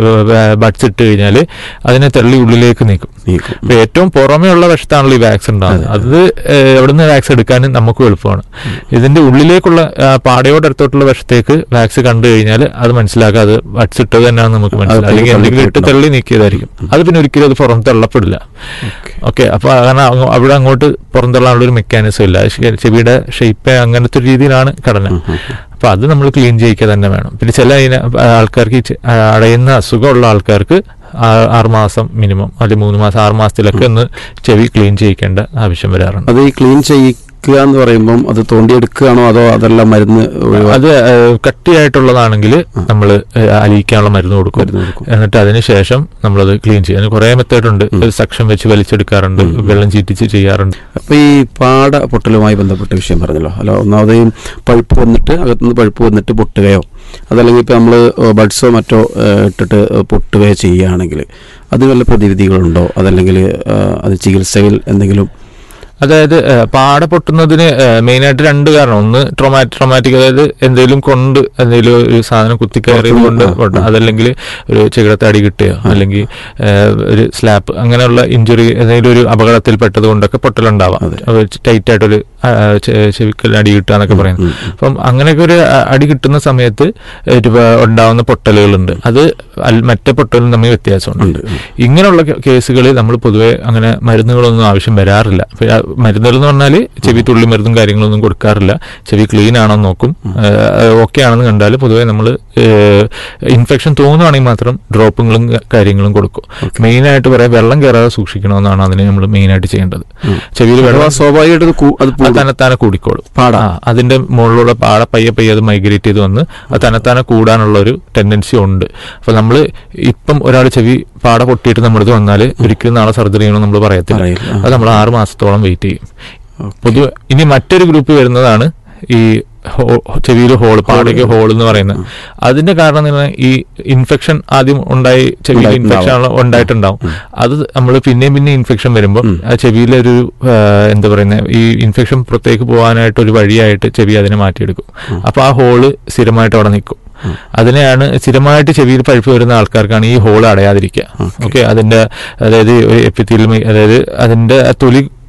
ബഡ്സ് ഇട്ട് കഴിഞ്ഞാൽ അതിനെ തള്ളി ഉള്ളിലേക്ക് നീക്കും നീക്കും അപ്പൊ ഏറ്റവും പുറമേ ഉള്ള വശത്താണല്ലോ ഈ വാക്സ് ഉണ്ടാകുന്നത് അത് ഏഹ്, എവിടുന്ന് വാക്സ് എടുക്കാനും നമുക്കും എളുപ്പമാണ് ഇതിന്റെ ഉള്ളിലേക്കുള്ള ആ, പാടയോടടുത്തോട്ടുള്ള വശത്തേക്ക് വാക്സ് കണ്ടു കഴിഞ്ഞാൽ അത് മനസ്സിലാക്കുക അത് ബഡ്സ് ഇട്ടത് തന്നെയാണെന്ന് നമുക്ക് മനസ്സിലാക്കാം അല്ലെങ്കിൽ എന്തെങ്കിലും ഇട്ട് തള്ളി നീക്കിയതായിരിക്കും അത് പിന്നെ ഒരിക്കലും അത് പുറം തള്ളപ്പെടില്ല ഓക്കെ അപ്പൊ അങ്ങനെ അങ്ങ് അവിടെ അങ്ങോട്ട് പുറന്തള്ളാനുള്ള ഒരു മെക്കാനിസം ഇല്ല ശ- ചെവിയുടെ ഷേപ്പ് അങ്ങനത്തെ ഒരു രീതിയിലാണ് ഘടന അപ്പൊ അത് നമ്മൾ ക്ലീൻ ചെയ്യിക്കുക തന്നെ വേണം പിന്നെ ചില ഇന- ആൾക്കാർക്ക് ഈ ചെ- ആ, അടയുന്ന അസുഖമുള്ള ആൾക്കാർക്ക് ആ- ആറ് മാസം മിനിമം അല്ലെങ്കിൽ മൂന്ന് മാസം ആറ് മാസത്തിലൊക്കെ ഒന്ന് ചെവി ക്ലീൻ ചെയ്യിക്കേണ്ട ആവശ്യം വരാറുണ്ട് അത് ഈ ക്ലീൻ ചെയ്യിക്കുക എന്ന് പറയുമ്പം അത് തോണ്ടിയെടുക്കുകയാണോ അതോ അതെല്ലാം മരുന്ന് ഒഴിവാ- അത് ഏഹ്, കട്ടിയായിട്ടുള്ളതാണെങ്കിൽ നമ്മൾ അലിയിക്കാനുള്ള മരുന്ന് കൊടുക്കും മരുന്ന് കൊടുക്കും. എന്നിട്ട് അതിന് ശേഷം നമ്മളത് ക്ലീൻ ചെയ്യും അതിന് കുറേ മെത്തേഡ് ഉണ്ട് ഒരു സക്ഷൻ വെച്ച് വലിച്ചെടുക്കാറുണ്ട് വെള്ളം ചീറ്റിച്ച് ചെയ്യാറുണ്ട് അപ്പൊ ഈ പാട പൊട്ടലുമായി ബന്ധപ്പെട്ട വിഷയം പറഞ്ഞല്ലോ അല്ല ഒന്നാമത് ഈ പഴുപ്പ് വന്നിട്ട് അകത്തുനിന്ന് പഴുപ്പ് വന്നിട്ട് പൊട്ടുകയോ അതല്ലെങ്കിൽ ഇപ്പൊ നമ്മൾ ബഡ്സോ മറ്റോ ഏഹ്, ഇട്ടിട്ട് പൊട്ടുകയോ ചെയ്യുകയാണെങ്കിൽ അതിന് വല്ല പ്രതിവിധികളുണ്ടോ അതല്ലെങ്കിൽ ഏഹ്, അത് ചികിത്സയിൽ എന്തെങ്കിലും അതായത് ഏഹ്, പാട പൊട്ടുന്നതിന് മെയിനായിട്ട് രണ്ട് കാരണം ഒന്ന് ട്രൊമാറ്റിക് ട്രൊമാറ്റിക് അതായത് എന്തെങ്കിലും കൊണ്ട് എന്തെങ്കിലും ഒരു സാധനം കുത്തിക്കയറിയത് കൊണ്ട് ആ, ആ. പൊട്ടും അതല്ലെങ്കിൽ ഒരു ചികിടത്തടി കിട്ടുകയോ അല്ലെങ്കിൽ ഏഹ്, ഒരു സ്ലാപ്പ് അങ്ങനെയുള്ള ഇഞ്ചുറി എന്തെങ്കിലും ഒരു അപകടത്തിൽ പെട്ടത് കൊണ്ടൊക്കെ പൊട്ടലുണ്ടാവാം ടൈറ്റ് ആയിട്ടൊരു ആ, ചെ- ചെവിക്കൽ അടി കിട്ടുക എന്നൊക്കെ പറയുന്നത് അപ്പം അങ്ങനെയൊക്കെ ഒരു അ- അടി കിട്ടുന്ന സമയത്ത് ഒരു പ- ഉണ്ടാവുന്ന പൊട്ടലുകളുണ്ട് അത് അൽ- മറ്റേ പൊട്ടലും തമ്മിൽ വ്യത്യാസമുണ്ട് ഇങ്ങനെയുള്ള കേസുകളിൽ നമ്മൾ പൊതുവെ അങ്ങനെ മരുന്നുകളൊന്നും ആവശ്യം വരാറില്ല അപ്പൊ ആ മരുന്നുകൾ എന്ന് പറഞ്ഞാൽ ചെവി തുള്ളി മരുന്നും കാര്യങ്ങളൊന്നും കൊടുക്കാറില്ല ചെവി ക്ലീൻ ആണോ എന്ന് നോക്കും ഓക്കെ ആണെന്ന് കണ്ടാൽ പൊതുവെ നമ്മൾ ഇൻഫെക്ഷൻ തോന്നുവാണെങ്കിൽ മാത്രം ഡ്രോപ്പുകളും കാര്യങ്ങളും കൊടുക്കും മെയിനായിട്ട് പറയാം വെള്ളം കയറാതെ സൂക്ഷിക്കണമെന്നാണ് അതിന് നമ്മൾ മെയിനായിട്ട് ചെയ്യേണ്ടത് ചെവിയിൽ അഥവാ വെള്ളം സ്വാഭാവികമായിട്ട് അത് കൂ- അത് അത് കൂടും. തന്നെത്താനെ കൂടിക്കോളും പാട ആ അതിന്റെ മുകളിലുള്ള പാട പയ്യെ പയ്യെ അത് മൈഗ്രേറ്റ് ചെയ്ത് വന്ന് അത് തന്നെത്താനെ കൂടാനുള്ള ഒരു ടെൻഡൻസി ഉണ്ട് അപ്പൊ നമ്മൾ ഇപ്പം ഒരാൾ ചെവി പാട പൊട്ടിയിട്ട് നമ്മുടെ അടുത്ത് വന്നാൽ ഒരിക്കലും നാളെ സർജറി ചെയ്യണമെന്ന് നമ്മൾ പറയത്തില്ല പറയില്ല. ആ. അത് നമ്മൾ ആറ് മാസത്തോളം വെയിറ്റ് ചെയ്യും പൊതുവെ ഇനി മറ്റൊരു ഗ്രൂപ്പ് വരുന്നതാണ് ഈ ചെവിയിൽ ഹോൾ പാടയ്ക്ക് ഹോൾ എന്ന് പറയുന്നത് അതിന്റെ കാരണം എന്ന് പറഞ്ഞാൽ ഈ ഇൻഫെക്ഷൻ ആദ്യം ഉണ്ടായി ചെവിയിൽ ഉണ്ടായിട്ടുണ്ടാവും. ഇൻഫെക്ഷൻ ഉണ്ടായിട്ടുണ്ടാവും അത് നമ്മൾ പിന്നെയും പിന്നെ ഇൻഫെക്ഷൻ വരുമ്പോൾ ആ ചെവിയിലൊരു ആ, എന്താ പറയുന്നത് ഈ ഇൻഫെക്ഷൻ പുറത്തേക്ക് പോകാനായിട്ട് ഒരു വഴിയായിട്ട് ചെവി അതിനെ മാറ്റിയെടുക്കും അപ്പൊ ആ ഹോള് സ്ഥിരമായിട്ട് അവിടെ നിൽക്കും അതിനെയാണ് സ്ഥിരമായിട്ട് ചെവിയിൽ പഴുപ്പ് വരുന്ന ആൾക്കാർക്കാണ് ഈ ഹോൾ അടയാതിരിക്കുക ഓക്കെ അതിന്റെ അതായത് എപ്പിത്തിൽ അതായത് അതിന്റെ ആ തൊലി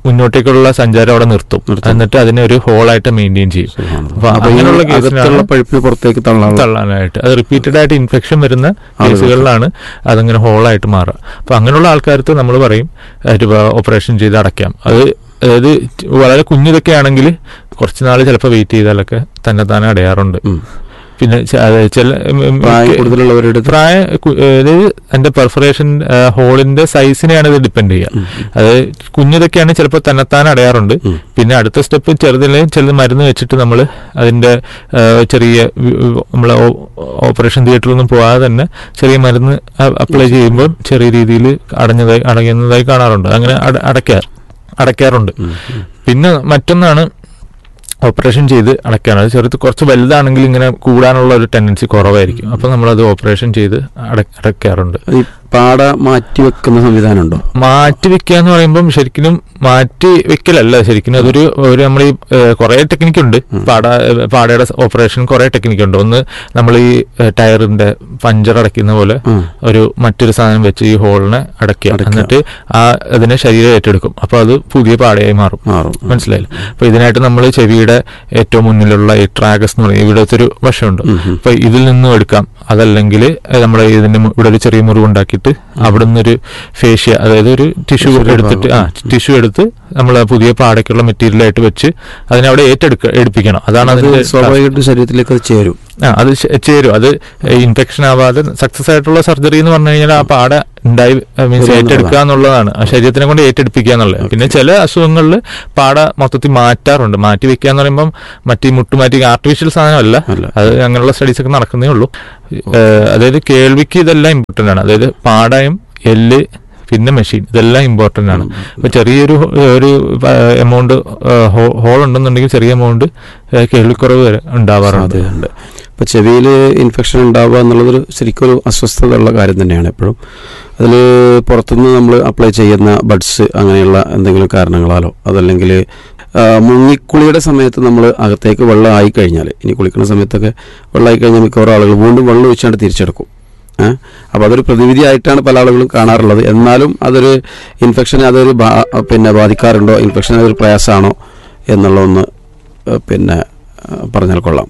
മുന്നോട്ടേക്കുള്ള സഞ്ചാരം അവിടെ നിർത്തും നിർത്തും. എന്നിട്ട് അതിനെ ഒരു ഹോളായിട്ട് മെയിൻറ്റെയിൻ ചെയ്യും അപ്പൊ അപ്പൊ അങ്ങനെയുള്ള ഈ അകത്തുള്ള കേസിലാണ് പഴുപ്പിന് പുറത്തേക്ക് തള്ളാനുള്ള തള്ളാനായിട്ട് അത് റിപ്പീറ്റഡ് ആയിട്ട് ഇൻഫെക്ഷൻ വരുന്ന കേസുകളിലാണ് അതങ്ങനെ ഹോളായിട്ട് മാറുക അപ്പൊ അങ്ങനെയുള്ള ആൾക്കാർക്ക് നമ്മൾ പറയും ഓപ്പറേഷൻ ചെയ്ത് അടയ്ക്കാം അത് അതായത് വളരെ കുഞ്ഞിതൊക്കെ ആണെങ്കിൽ കുറച്ച് നാൾ ചിലപ്പോൾ വെയിറ്റ് ചെയ്താലൊക്കെ തന്നെ താനെ അടയാറുണ്ട് ഉം. പിന്നെ ച- അത് ചില ഉം, ഉം, പ്രായം മിക്ക- കൂടുതലുള്ളവരുടെ അടുത്ത് പ്രായ കു- അതായത് അതിന്റെ പെർഫറേഷൻ ഹോളിന്റെ സൈസിനെയാണ് ഇത് ഡിപ്പെൻഡ് ചെയ്യുക അത് കുഞ്ഞിതൊക്കെയാണ് ചിലപ്പോൾ തന്നെത്താൻ അടയാറുണ്ട് ഉം. പിന്നെ അടുത്ത സ്റ്റെപ്പ് ചെറുതിലെ ചില മരുന്ന് വെച്ചിട്ട് നമ്മൾ അതിന്റെ ആ, ചെറിയ നമ്മൾ ഓപ്പറേഷൻ തിയേറ്ററിലൊന്നും പോകാതെ തന്നെ ചെറിയ മരുന്ന് അപ്ലൈ ചെയ്യുമ്പോൾ ചെറിയ രീതിയിൽ അടഞ്ഞതായി അടയുന്നതായി കാണാറുണ്ട് അങ്ങനെ അട- അടയ്ക്കാർ അടയ്ക്കാറുണ്ട് പിന്നെ മറ്റൊന്നാണ് ഓപ്പറേഷൻ ചെയ്ത് അടയ്ക്കാണ് അത് ചെറുത് കുറച്ച് വലുതാണെങ്കിൽ ഇങ്ങനെ കൂടാനുള്ള ഒരു ടെൻഡൻസി കുറവായിരിക്കും അപ്പം നമ്മളത് ഓപ്പറേഷൻ ചെയ്ത് അട- അടയ്ക്കാറുണ്ട് ഈ പാട മാറ്റി വെക്കുന്ന സംവിധാനം ഉണ്ടോ മാറ്റി വെക്കുക എന്ന് പറയുമ്പം ശരിക്കും മാറ്റി വെക്കലല്ല ശരിക്കും അതൊരു ഒരു നമ്മൾ ഈ കുറെ ടെക്നിക്ക് ഉണ്ട് പാട ഏഹ് പാടയുടെ ഓപ്പറേഷൻ കുറെ ടെക്നിക്ക് ഉണ്ട് ഒന്ന് നമ്മൾ ഈ ഏഹ് ടയറിന്റെ പഞ്ചർ അടയ്ക്കുന്ന പോലെ ഉം. ഒരു മറ്റൊരു സാധനം വെച്ച് ഈ ഹോളിനെ അടയ്ക്കുക അടയ്ക്കുക. എന്നിട്ട് ആ അതിനെ ശരീരം ഏറ്റെടുക്കും അപ്പൊ അത് പുതിയ പാടയായി മാറും മാറും മനസ്സിലായില്ല അപ്പൊ ഇതിനായിട്ട് നമ്മൾ ചെവിയുടെ ഏറ്റവും മുന്നിലുള്ള ഈ ട്രാഗസ് എന്ന് പറയുന്നത് ഇവിടുത്തെ ഒരു വശമുണ്ട് ഉം, ഉം. അപ്പൊ ഇതിൽ നിന്നും എടുക്കാം അതല്ലെങ്കിൽ നമ്മൾ ഇതിന്റെ മു- ഇവിടെ ഒരു ചെറിയ മുറിവ് ഉണ്ടാക്കിയിട്ട് അവിടെ നിന്നൊരു ഫേഷ്യ അതായത് ഒരു ടിഷ്യൂ ചെറിയ എടുത്തിട്ട് ആ ഭാഗം. ടിഷ്യൂ എടുത്ത് നമ്മൾ പുതിയ പാടയ്ക്കുള്ള മെറ്റീരിയൽ ആയിട്ട് വെച്ച് അതിനെ അവിടെ ഏറ്റെടുക്ക എടുപ്പിക്കണം അതാണ് അത് അതിന്റെ സ്വാഭാവികമായിട്ടും ശരീരത്തിലേക്ക് അത് ചേരും ആ അത് ശ- ചേരും അത് ഇൻഫെക്ഷൻ ആവാതെ സക്സസ് ആയിട്ടുള്ള സർജറി എന്ന് പറഞ്ഞു കഴിഞ്ഞാൽ ആ പാട ഉണ്ടായി മീൻസ് ഒരു ഏറ്റെടുക്കുക എന്നുള്ളതാണ് ആ ശരീരത്തിനെ കൊണ്ട് ഏറ്റെടുപ്പിക്കുക എന്നുള്ളത് പിന്നെ ചില അസുഖങ്ങളിൽ പാട മൊത്തത്തിൽ മാറ്റാറുണ്ട് മാറ്റി വെക്കുക എന്ന് പറയുമ്പം മറ്റേ മുട്ടുമാറ്റി ആർട്ടിഫിഷ്യൽ സാധനമല്ല അല്ല. അത് അങ്ങനെയുള്ള സ്റ്റഡീസ് ഒക്കെ നടക്കുന്നേ ഉള്ളൂ ഏഹ് അതായത് കേൾവിക്ക് ഇതെല്ലാം ഇമ്പോർട്ടന്റ് ആണ് അതായത് പാടയും എല്ല് പിന്നെ മെഷീൻ ഇതെല്ലാം ഇമ്പോർട്ടന്റ് ആണ് ഇപ്പൊ ചെറിയൊരു ഹോ- ഒരു എമൗണ്ട് ഹോൾ ഉണ്ടെന്നുണ്ടെങ്കിൽ ചെറിയ എമൗണ്ട് കേൾവിക്കുറവ് വരെ ഉണ്ടാവാറുണ്ട് സാധ്യതയുണ്ട് ഇപ്പൊ ചെവിയിൽ ഇൻഫെക്ഷൻ ഉണ്ടാവുക എന്നുള്ളതൊരു ശരിക്കും ഒരു അസ്വസ്ഥത ഉള്ള കാര്യം തന്നെയാണ് എപ്പോഴും അതിൽ പുറത്തുനിന്ന് നമ്മൾ അപ്ലൈ ചെയ്യുന്ന ബഡ്സ് അങ്ങനെയുള്ള എന്തെങ്കിലും കാരണങ്ങളാലോ അതല്ലെങ്കിൽ ആ, മുങ്ങിക്കുളിയുടെ സമയത്ത് നമ്മൾ അകത്തേക്ക് വെള്ളം ആയി കഴിഞ്ഞാൽ ഇനി കുളിക്കുന്ന സമയത്തൊക്കെ വെള്ളം ആയി കഴിഞ്ഞാൽ മിക്കവാറും ആളുകൾ വീണ്ടും വെള്ളം ഒഴിച്ചാണ്ട് തിരിച്ചെടുക്കും ഏഹ് അപ്പോൾ അതൊരു പ്രതിവിധി ആയിട്ടാണ് പല ആളുകളും കാണാറുള്ളത് എന്നാലും അതൊരു ഇൻഫെക്ഷനെ അതൊരു ബാ- പിന്നെ ബാധിക്കാറുണ്ടോ ഇൻഫെക്ഷൻ അതൊരു പ്രയാസമാണോ എന്നുള്ളതൊന്ന് ഏഹ് പിന്നെ ഏഹ് പറഞ്ഞാൽ കൊള്ളാം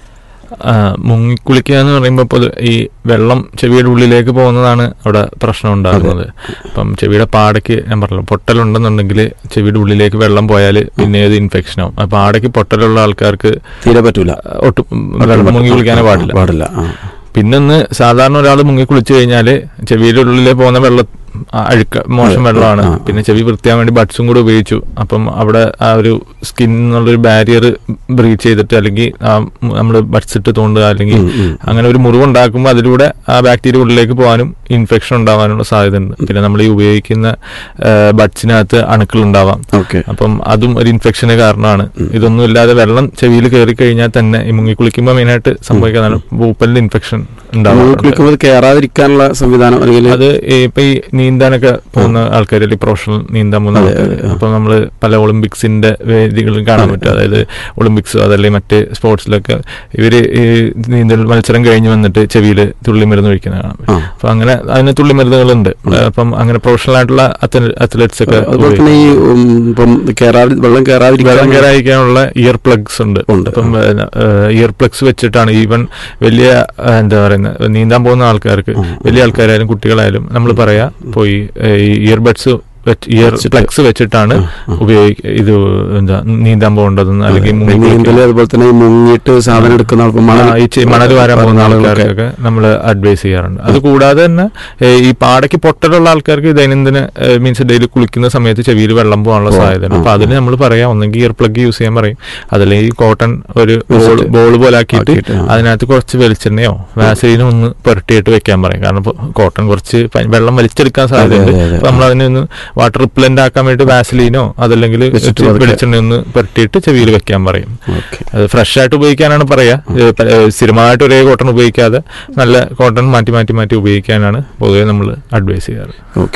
ആ, മുങ്ങിക്കുളിക്കുക എന്ന് പറയുമ്പോൾ ഇപ്പോൾ ഈ വെള്ളം ചെവിയുടെ ഉള്ളിലേക്ക് പോകുന്നതാണ് അവിടെ പ്രശ്നം ഉണ്ടാകുന്നത് അപ്പം ചെവിയുടെ പാടയ്ക്ക് ഞാൻ പറഞ്ഞല്ലോ പൊട്ടലുണ്ടെന്നുണ്ടെങ്കിൽ ചെവിയുടെ ഉള്ളിലേക്ക് വെള്ളം പോയാൽ പിന്നെ ഏത് ഇൻഫെക്ഷനാവും ആ പാടയ്ക്ക് പൊട്ടലുള്ള ആൾക്കാർക്ക് തീരെ പറ്റൂല ഒട്ടും വെള്ളം മുങ്ങി കുളിക്കാനേ പാടില്ല പാടില്ല ആ. പിന്നൊന്ന് സാധാരണ ഒരാൾ മുങ്ങി കുളിച്ചു കഴിഞ്ഞാൽ ചെവിയുടെ ഉള്ളിലെ പോകുന്ന വെള്ളം ആ, അഴുക്ക മോശം അതെ, വെള്ളമാണ് ആ, ആ. പിന്നെ ചെവി വൃത്തിയാൻ വേണ്ടി ബഡ്സും കൂടെ ഉപയോഗിച്ചു അപ്പം അവിടെ ആ ഒരു സ്കിൻ എന്നുള്ളൊരു ബാരിയർ ബ്രീച്ച് ചെയ്തിട്ട് അല്ലെങ്കിൽ നമ്മൾ ബഡ്സ് ഇട്ട് തോണ്ടുക അല്ലെങ്കിൽ ഉം, ഉം. അങ്ങനെ ഒരു മുറിവുണ്ടാക്കുമ്പോൾ അതിലൂടെ ആ ബാക്ടീരിയ ഉള്ളിലേക്ക് പോകാനും ഇൻഫെക്ഷൻ ഉണ്ടാവാനുള്ള സാധ്യതയുണ്ട് പിന്നെ നമ്മൾ ഈ ഉപയോഗിക്കുന്ന ബഡ്സിനകത്ത് അണുക്കൾ ഉണ്ടാവാം ഓക്കെ അപ്പം അതും ഒരു ഇൻഫെക്ഷന് കാരണമാണ് ഇതൊന്നും ഇല്ലാതെ വെള്ളം ചെവിയിൽ കയറി കഴിഞ്ഞാൽ തന്നെ ഈ മുങ്ങി കുളിക്കുമ്പോൾ മെയിനായിട്ട് സംഭവിക്കുന്നതാണ് പൂപ്പലിന്റെ ഇൻഫെക്ഷൻ ഉണ്ടാവാറുണ്ട് കുളിക്കുമ്പോൾ കയറാതിരിക്കാനുള്ള സംവിധാനം അല്ലെങ്കിൽ അത് ഈ ഇപ്പൊ ഈ നീന്താനൊക്കെ പോകുന്ന ആൾക്കാർ അല്ലെങ്കിൽ പ്രൊഫഷണൽ നീന്താൻ പോകുന്ന അതെ, ആൾക്കാർ അതെ, ആ. അപ്പൊ നമ്മള് പല ഒളിമ്പിക്സിന്റെ വേദികളും കാണാൻ അതെ, പറ്റും അതായത് ഒളിമ്പിക്സ് അതല്ലെങ്കിൽ മറ്റ് സ്പോർട്സിലൊക്കെ ഇവര് ഈ നീന്തൽ മത്സരം കഴിഞ്ഞ് വന്നിട്ട് ചെവിയിൽ തുള്ളി മരുന്ന് ഒഴിക്കുന്ന കാണാൻ പറ്റും ആ. അപ്പൊ അങ്ങനെ അതിന് തുള്ളി മരുന്നുകളുണ്ട് അപ്പം അങ്ങനെ പ്രൊഫഷണൽ ആയിട്ടുള്ള അത്ലറ്റ്സ് ഒക്കെ അതുപോലെ തന്നെ ഈ ഉം, ഇപ്പം കയറാതി വെള്ളം വെള്ളം കയറാതിരിക്കാൻ കയറാതിരിക്കാനുള്ള ഇയർ പ്ലഗ്സ് ഉണ്ട് ഉണ്ട്. അപ്പം ഇയർ പ്ലഗ്സ് വെച്ചിട്ടാണ് ഈവൻ വലിയ ആ, എന്താ പറയുന്നത് നീന്താൻ പോകുന്ന ആൾക്കാർക്ക് ഉം. വലിയ ആൾക്കാരായാലും കുട്ടികളായാലും നമ്മൾ പറയാ പോയി ഏ, ഈ ഇയർബഡ്സ് ഇയർ വെച്ചിട്ട്. പ്ലഗ്സ് വെച്ചിട്ടാണ് ആ, ആ. ഉപയോഗിക്ക ഇത് എന്താ നീന്താൻ പോകേണ്ടതെന്ന് അല്ലെങ്കിൽ മുങ്ങി നീന്തല് കുളിക്കാൻ- അതുപോലെ തന്നെ ഈ മുങ്ങിയിട്ട് സാധനം എടുക്കുന്ന ആൾ ഇപ്പം ആ, മണൽ ഈ ചെ- മണൽ വാരാൻ പോകുന്ന ആളുകളൊക്കെ ആൾക്കാർക്കൊക്കെ നമ്മൾ അഡ്വൈസ് ചെയ്യാറുണ്ട് അത് കൂടാതെ തന്നെ ഏ, ഈ പാടയ്ക്ക് പൊട്ടലുള്ള ആൾക്കാർക്ക് ദൈനംദിന മീൻസ് ഡെയിലി കുളിക്കുന്ന സമയത്ത് ചെവിയിൽ വെള്ളം പോകാനുള്ള ഓ, സാധ്യതയാണ് ആ, അപ്പൊ അതിന് നമ്മൾ പറയാം ഒന്നെങ്കിൽ ഇയർ പ്ലഗ് യൂസ് ചെയ്യാൻ പറയും അതല്ലെങ്കിൽ കോട്ടൺ ഒരു ബോൾ വെച്ചിട്ട് ബോൾ പോലെ ആക്കിയിട്ട് ആക്കിയിട്ട്, ആ. അതിനകത്ത് കുറച്ച് വെളിച്ചെണ്ണയോ വാസലിനോ ഒന്ന് പുരട്ടിയിട്ട് വെക്കാൻ പറയും കാരണം ഇപ്പൊ കോട്ടൺ കുറച്ച് പ- വെള്ളം വലിച്ചെടുക്കാൻ സാധ്യതയുണ്ട് അതെ, അതെ. അപ്പൊ നമ്മൾ അതിനെ ഒന്ന് വാട്ടർ റിപ്ലന്റ് ആക്കാൻ വേണ്ടി വാസലീനോ അതല്ലെങ്കിൽ വെച്ചിട്ട് പതുക്കെ. വെളിച്ചെണ്ണ ഒന്ന് പുരട്ടിയിട്ട് ചെവിയിൽ വെക്കാൻ പറയും ഓക്കെ അത് ഫ്രഷ് ആയിട്ട് ഉപയോഗിക്കാനാണ് പറയാ ഏഹ് പ- ഏഹ് സ്ഥിരമായിട്ട് ഒരേ കോട്ടൺ ഉപയോഗിക്കാതെ നല്ല കോട്ടൺ മാറ്റി മാറ്റി മാറ്റി ഉപയോഗിക്കാനാണ് പൊതുവെ നമ്മൾ അഡ്വൈസ് ചെയ്യാറ് ഓക്കെ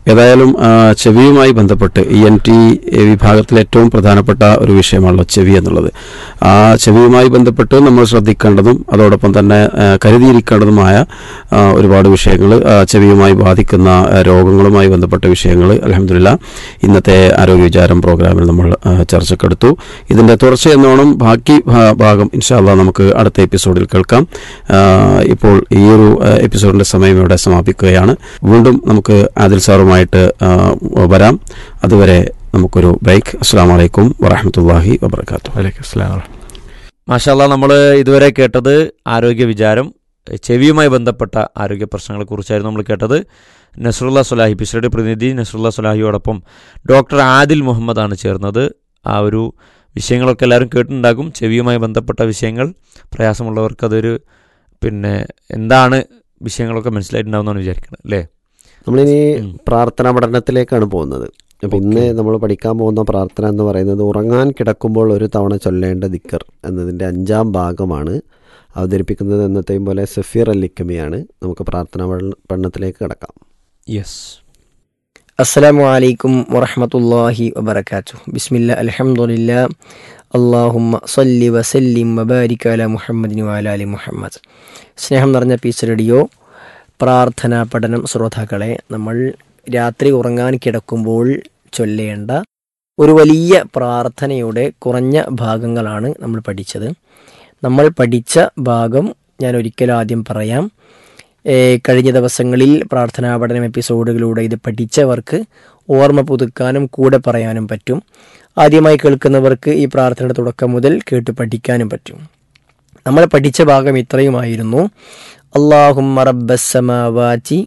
ഏതായാലും ആ, ചെവിയുമായി ബന്ധപ്പെട്ട് ഇ എൻ ടി വിഭാഗത്തിലെ ഏറ്റവും പ്രധാനപ്പെട്ട ഒരു വിഷയമാണല്ലോ ചെവി എന്നുള്ളത് ആ ചെവിയുമായി ബന്ധപ്പെട്ട് നമ്മൾ ശ്രദ്ധിക്കേണ്ടതും അതോടൊപ്പം തന്നെ ആ, കരുതിയിരിക്കേണ്ടതുമായ ആ, ഒരുപാട് വിഷയങ്ങൾ ചെവിയുമായി ബാധിക്കുന്ന ആ, രോഗങ്ങളുമായി ബന്ധപ്പെട്ട വിഷയങ്ങൾ അലഹമില്ല ഇന്നത്തെ ആരോഗ്യ വിചാരം പ്രോഗ്രാമിൽ നമ്മൾ ആ, ചർച്ചക്കെടുത്തു ഇതിന്റെ തുടർച്ച എന്നോണം ബാക്കി ഭാ- ഭാഗം ഇൻഷാല്ല നമുക്ക് അടുത്ത എപ്പിസോഡിൽ കേൾക്കാം ആ, ഇപ്പോൾ ഈ ഒരു ആ, എപ്പിസോഡിന്റെ സമയം ഇവിടെ സമാപിക്കുകയാണ് വീണ്ടും നമുക്ക് ആദിൽ സാറുമായിട്ട് ആ, വരാം അതുവരെ നമുക്കൊരു ബ്രേക്ക് അസ്സാം വലൈക്കും വറഹമത്തല്ലാഹി വബർക്കാത്തു വലൈക്കും അസ്സലാം മാഷാല്ല നമ്മൾ ഇതുവരെ കേട്ടത് ആരോഗ്യ വിചാരം ചെവിയുമായി ബന്ധപ്പെട്ട ആരോഗ്യ പ്രശ്നങ്ങളെക്കുറിച്ചായിരുന്നു നമ്മൾ കേട്ടത് നസറുല്ല സുലാഹി പിസ്രയുടെ പ്രതിനിധി നസറുല്ല സുലാഹിയോടൊപ്പം ഡോക്ടർ ആദിൽ മുഹമ്മദാണ് ചേർന്നത് ആ ഒരു വിഷയങ്ങളൊക്കെ എല്ലാവരും കേട്ടിട്ടുണ്ടാകും ചെവിയുമായി ബന്ധപ്പെട്ട വിഷയങ്ങൾ പ്രയാസമുള്ളവർക്ക് അതൊരു പിന്നെ എന്താണ് വിഷയങ്ങളൊക്കെ മനസ്സിലായിട്ടുണ്ടാവുമെന്നാണ് വിചാരിക്കുന്നത് അല്ലേ നമ്മളിനി ഉം. പ്രാർത്ഥനാ പഠനത്തിലേക്കാണ് പോകുന്നത് അപ്പം ഇന്ന് നമ്മൾ പഠിക്കാൻ പോകുന്ന പ്രാർത്ഥന എന്ന് പറയുന്നത് ഉറങ്ങാൻ കിടക്കുമ്പോൾ ഒരു തവണ ചൊല്ലേണ്ട ദിക്കർ എന്നതിൻ്റെ അഞ്ചാം ഭാഗമാണ് അവതരിപ്പിക്കുന്നത് എന്നത്തെയും പോലെ സഫീർ അല്ലിക്കമിയാണ് നമുക്ക് പ്രാർത്ഥനാ പഠന- പഠനത്തിലേക്ക് കിടക്കാം യെസ് അസ്സലാമു അലൈക്കും വറഹമത്തല്ലാഹി വബർക്കാത്തു ബിസ്മില്ല അൽഹംദുലില്ല അള്ളാഹുമ്മ സല്ലി വസല്ലിം വബാരിക് അല മുഹമ്മദിന് വാലാലി മുഹമ്മദ് സ്നേഹം നിറഞ്ഞ പീസ് റേഡിയോ പ്രാർത്ഥനാ പഠനം ശ്രോതാക്കളെ നമ്മൾ രാത്രി ഉറങ്ങാൻ കിടക്കുമ്പോൾ ചൊല്ലേണ്ട ഒരു വലിയ പ്രാർത്ഥനയുടെ കുറഞ്ഞ ഭാഗങ്ങളാണ് നമ്മൾ പഠിച്ചത് നമ്മൾ പഠിച്ച ഭാഗം ഞാൻ ഒരിക്കൽ ആദ്യം പറയാം ഏ, കഴിഞ്ഞ ദിവസങ്ങളിൽ പ്രാർത്ഥനാ പഠനം എപ്പിസോഡുകളിലൂടെ ഇത് പഠിച്ചവർക്ക് ഓർമ്മ പുതുക്കാനും കൂടെ പറയാനും പറ്റും ആദ്യമായി കേൾക്കുന്നവർക്ക് ഈ പ്രാർത്ഥനയുടെ തുടക്കം മുതൽ കേട്ട് പഠിക്കാനും പറ്റും നമ്മൾ പഠിച്ച ഭാഗം ഇത്രയുമായിരുന്നു അള്ളാഹും റബ്ബസ്സമാവാറ്റി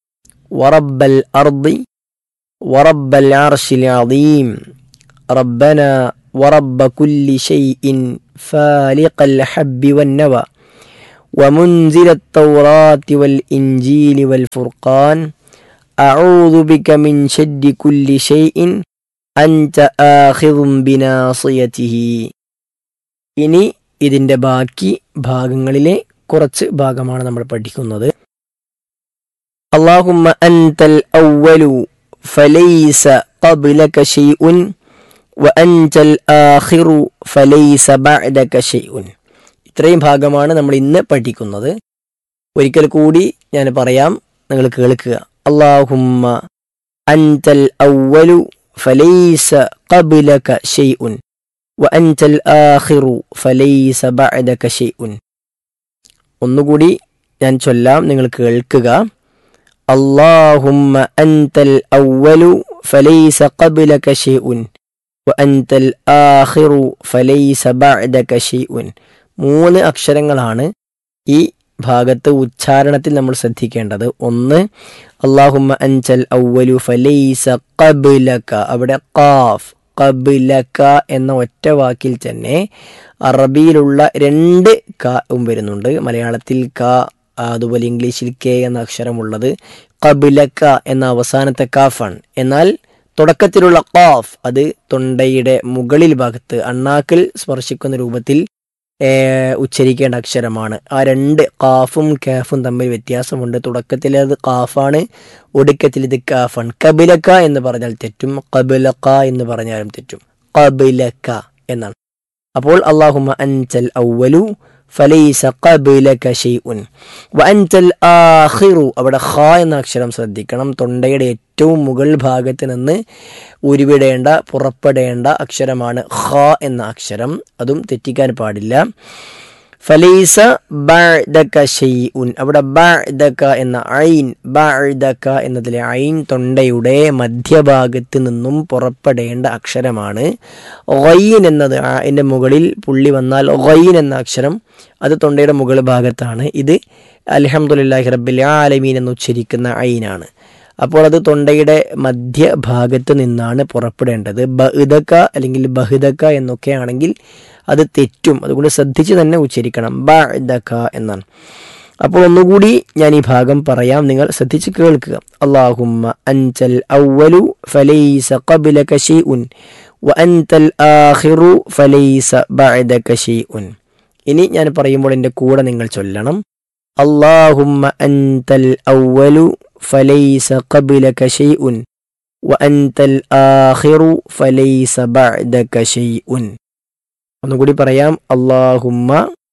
വറബ്ബൽ അർദി വറബ്ബൽ അർശിൽ അദീം റബ്ബന ورب كل شيء فالق الحب والنوى ومنزل التوراة والإنجيل والفرقان أعوذ بك من شد كل شيء أنت آخذ بناصيته ഇനി ഇതിൻ്റെ ബാക്കി ഭാഗങ്ങളിലെ കുറച്ച് ഭാഗമാണ് നമ്മൾ പഠിക്കുന്നത് اللهم أنت الأول فليس قبلك شيء وأنت الآخر فليس بعدك شيء ഇത്രയും ഭാഗമാണ് നമ്മൾ ഇന്ന് പഠിക്കുന്നത് ഒരിക്കൽ കൂടി ഞാൻ പറയാം നിങ്ങൾ കേൾക്കുക അള്ളാഹുമ്മ അൻതൽ ഔവലു ഫലൈസ ഖബ്ലക ഷൈഉൻ വഅൻതൽ ആഖിറു ഫലൈസ ബഅദക ഷൈഉൻ ഒന്നുകൂടി ഞാൻ ചൊല്ലാം നിങ്ങൾ കേൾക്കുക അള്ളാഹുമ്മ അൻതൽ ഔവലു ഫലൈസ ഖബ്ലക ഷൈഉൻ വഅൻതൽ ആഖിറു ഫലൈസ ബഅദക ഷൈഉൻ മൂന്ന് അക്ഷരങ്ങളാണ് ഈ ഭാഗത്ത് ഉച്ചാരണത്തിൽ നമ്മൾ ശ്രദ്ധിക്കേണ്ടത് ഒന്ന് അള്ളാഹുമ്മ അൻചൽ ഔവലു ഫലൈസ ഖബ്ലക അവിടെ ഖാഫ് ഖബ്ലക എന്ന ഒറ്റ വാക്കിൽ തന്നെ അറബിയിലുള്ള രണ്ട് കാവും വരുന്നുണ്ട് മലയാളത്തിൽ ക അതുപോലെ ഇംഗ്ലീഷിൽ കെ എന്ന അക്ഷരമുള്ളത് ഖബ്ലക എന്ന അവസാനത്തെ കാഫാണ് എന്നാൽ തുടക്കത്തിലുള്ള ഖാഫ് അത് തൊണ്ടയുടെ മുകളിൽ ഭാഗത്ത് അണ്ണാക്കിൽ സ്പർശിക്കുന്ന രൂപത്തിൽ ഏർ, ഉച്ചരിക്കേണ്ട അക്ഷരമാണ് ആ രണ്ട് കാഫും കാഫും തമ്മിൽ വ്യത്യാസമുണ്ട് തുടക്കത്തിൽ അത് കാഫാണ് ഒടുക്കത്തിൽ ഇത് കാഫാണ് കബിലക്ക എന്ന് പറഞ്ഞാൽ തെറ്റും കബിലക്ക എന്ന് പറഞ്ഞാലും തെറ്റും കബിലക്ക എന്നാണ് അപ്പോൾ അള്ളാഹുമ അൻചൽ ഔവലു ഫലൈസ ഖബ്ലക ഷൈഉൻ വഅൻതൽ ആഖിറു അവിടെ ഖ എന്ന അക്ഷരം ശ്രദ്ധിക്കണം തൊണ്ടയുടെ ഏറ്റവും മുകൾ ഭാഗത്ത് നിന്ന് ഉരുവിടേണ്ട പുറപ്പെടേണ്ട അക്ഷരമാണ് ഖ എന്ന അക്ഷരം അതും തെറ്റിക്കാൻ പാടില്ല ഫലൈസ ബഅദക ഷൈഉൻ അവിടെ ബഅദക എന്ന ഐൻ ബഅദക എന്നതിലെ ഐൻ തൊണ്ടയുടെ മധ്യഭാഗത്ത് നിന്നും പുറപ്പെടേണ്ട അക്ഷരമാണ് ഗൈൻ എന്നത് അതിൻ്റെ മുകളിൽ പുള്ളി വന്നാൽ ഗൈൻ എന്ന അക്ഷരം അത് തൊണ്ടയുടെ മുകൾ ഭാഗത്താണ് ഇത് അൽഹംദുലില്ലാഹി റബ്ബിൽ ആലമീൻ എന്ന് ഉച്ചരിക്കുന്ന ഐനാണ് അപ്പോൾ അത് തൊണ്ടയുടെ മധ്യഭാഗത്ത് നിന്നാണ് പുറപ്പെടേണ്ടത് ബഹുദക്ക അല്ലെങ്കിൽ ബഹുദക്ക എന്നൊക്കെ ആണെങ്കിൽ അത് തെറ്റും അതുകൊണ്ട് ശ്രദ്ധിച്ച് തന്നെ ഉച്ചരിക്കണം ബഅദക എന്നാണ് അപ്പോൾ ഒന്നുകൂടി ഞാൻ ഈ ഭാഗം പറയാം നിങ്ങൾ ശ്രദ്ധിച്ച് കേൾക്കുക അള്ളാഹുമ്മ അൻചൽ ഔവലു ഫലൈസ ഖബ്ലക ഷൈഉൻ വഅൻതൽ ആഖിറു ഫലൈസ ബഅദക ഷൈഉൻ ഇനി ഞാൻ പറയുമ്പോൾ എൻ്റെ കൂടെ നിങ്ങൾ ചൊല്ലണം അള്ളാഹുമ്മ അൻതൽ ഔവലു ഫലൈസ ഖബ്ലക ഷൈഉൻ وأنت الآخر فليس بعدك شيء ഒന്നുകൂടി പറയാം അള്ളാഹുമ്മ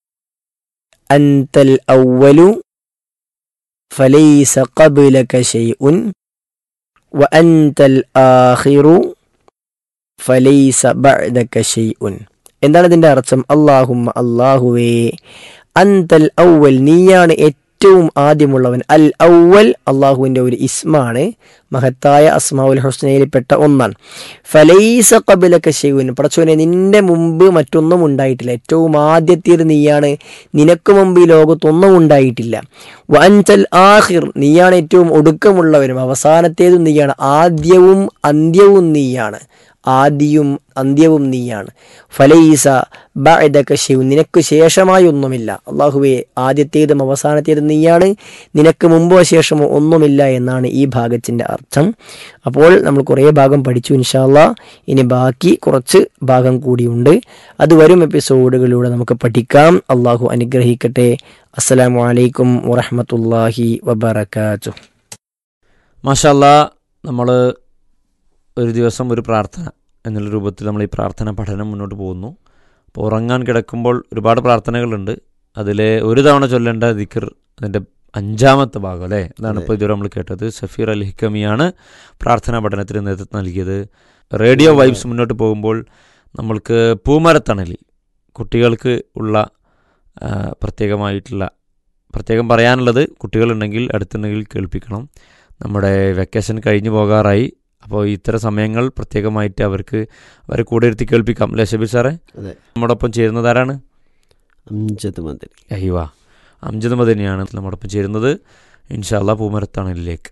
അന്തൽ ഔവലു ഫലൈസ ഖബ്ലക ഷൈഉൻ وأنت الآخر ഫലൈസ ബഅദക ഷൈഉൻ എന്താണ് ഇതിന്റെ അർത്ഥം അല്ലാഹുമ്മ അല്ലാഹുവേ അന്തൽ ഔവൽ നീയാണ് ഏറ്റവും ആദ്യമുള്ളവൻ അൽ ഔവൽ അള്ളാഹുവിന്റെ ഒരു ഇസ്മാണ് മഹത്തായ അസ്മാഉൽ ഹുസ്നയിൽപ്പെട്ട ഒന്നാണ് ഫലൈസ കബിലക ഷെയ്വൻ പടച്ചോനെ നിന്റെ മുമ്പ് മറ്റൊന്നും ഉണ്ടായിട്ടില്ല ഏറ്റവും ആദ്യത്തേത് നീയാണ് നിനക്ക് മുമ്പ് ഈ ലോകത്തൊന്നും ഉണ്ടായിട്ടില്ല വൻചൽ ആഹിർ നീയാണ് ഏറ്റവും ഒടുക്കമുള്ളവനും അവസാനത്തേതും നീയാണ് ആദ്യവും അന്ത്യവും നീയാണ് ആദിയും അന്ത്യവും നീയാണ് ഫലൈസ ബഅദക ഷൈഉൻ നിനക്ക് ശേഷമായി ഒന്നുമില്ല അള്ളാഹുവെ ആദ്യത്തേതും അവസാനത്തേതും നീയാണ് നിനക്ക് മുമ്പോ ശേഷമോ ഒന്നുമില്ല എന്നാണ് ഈ ഭാഗത്തിൻ്റെ അർത്ഥം അപ്പോൾ നമ്മൾ കുറേ ഭാഗം പഠിച്ചു ഇൻഷാല്ല ഇനി ബാക്കി കുറച്ച് ഭാഗം കൂടിയുണ്ട് അത് വരും എപ്പിസോഡുകളിലൂടെ നമുക്ക് പഠിക്കാം അള്ളാഹു അനുഗ്രഹിക്കട്ടെ അസ്സലാമു അലൈക്കും വറഹമത്തല്ലാഹി വബർക്കാത്തു മാഷല്ല നമ്മൾ ഒരു ദിവസം ഒരു പ്രാർത്ഥന എന്നുള്ള രൂപത്തിൽ നമ്മൾ ഈ പ്രാർത്ഥന പഠനം മുന്നോട്ട് പോകുന്നു അപ്പോൾ ഉറങ്ങാൻ കിടക്കുമ്പോൾ ഒരുപാട് പ്രാർത്ഥനകളുണ്ട് അതിലെ ഒരു തവണ ചൊല്ലേണ്ട ദിക്കർ അതിൻ്റെ അഞ്ചാമത്തെ ഭാഗം അല്ലേ അതാണ് ഇപ്പോൾ ഇതുവരെ നമ്മൾ കേട്ടത് സഫീർ അൽ ഹിക്കമിയാണ് പ്രാർത്ഥനാ പഠനത്തിന് നേതൃത്വം നൽകിയത് റേഡിയോ വൈബ്സ് മുന്നോട്ട് പോകുമ്പോൾ നമ്മൾക്ക് പൂമരത്തണലിൽ കുട്ടികൾക്ക് ഉള്ള ആ, പ്രത്യേകമായിട്ടുള്ള പ്രത്യേകം പറയാനുള്ളത് കുട്ടികളുണ്ടെങ്കിൽ അടുത്തുണ്ടെങ്കിൽ കേൾപ്പിക്കണം നമ്മുടെ വെക്കേഷൻ കഴിഞ്ഞു പോകാറായി അപ്പോൾ ഇത്തരം സമയങ്ങൾ പ്രത്യേകമായിട്ട് അവർക്ക് അവരെ കൂടെ ഇരുത്തി കേൾപ്പിക്കാം അല്ലേ ഷബീർ സാറേ അതെ. നമ്മോടൊപ്പം ചേരുന്നത് ആരാണ് അഞ്ചത് മതി അയ്യവ അംജദ് മദനിയാണ് നമ്മോടൊപ്പം ചേരുന്നത് ഇൻഷാല്ല പൂമരത്തണലിലേക്ക്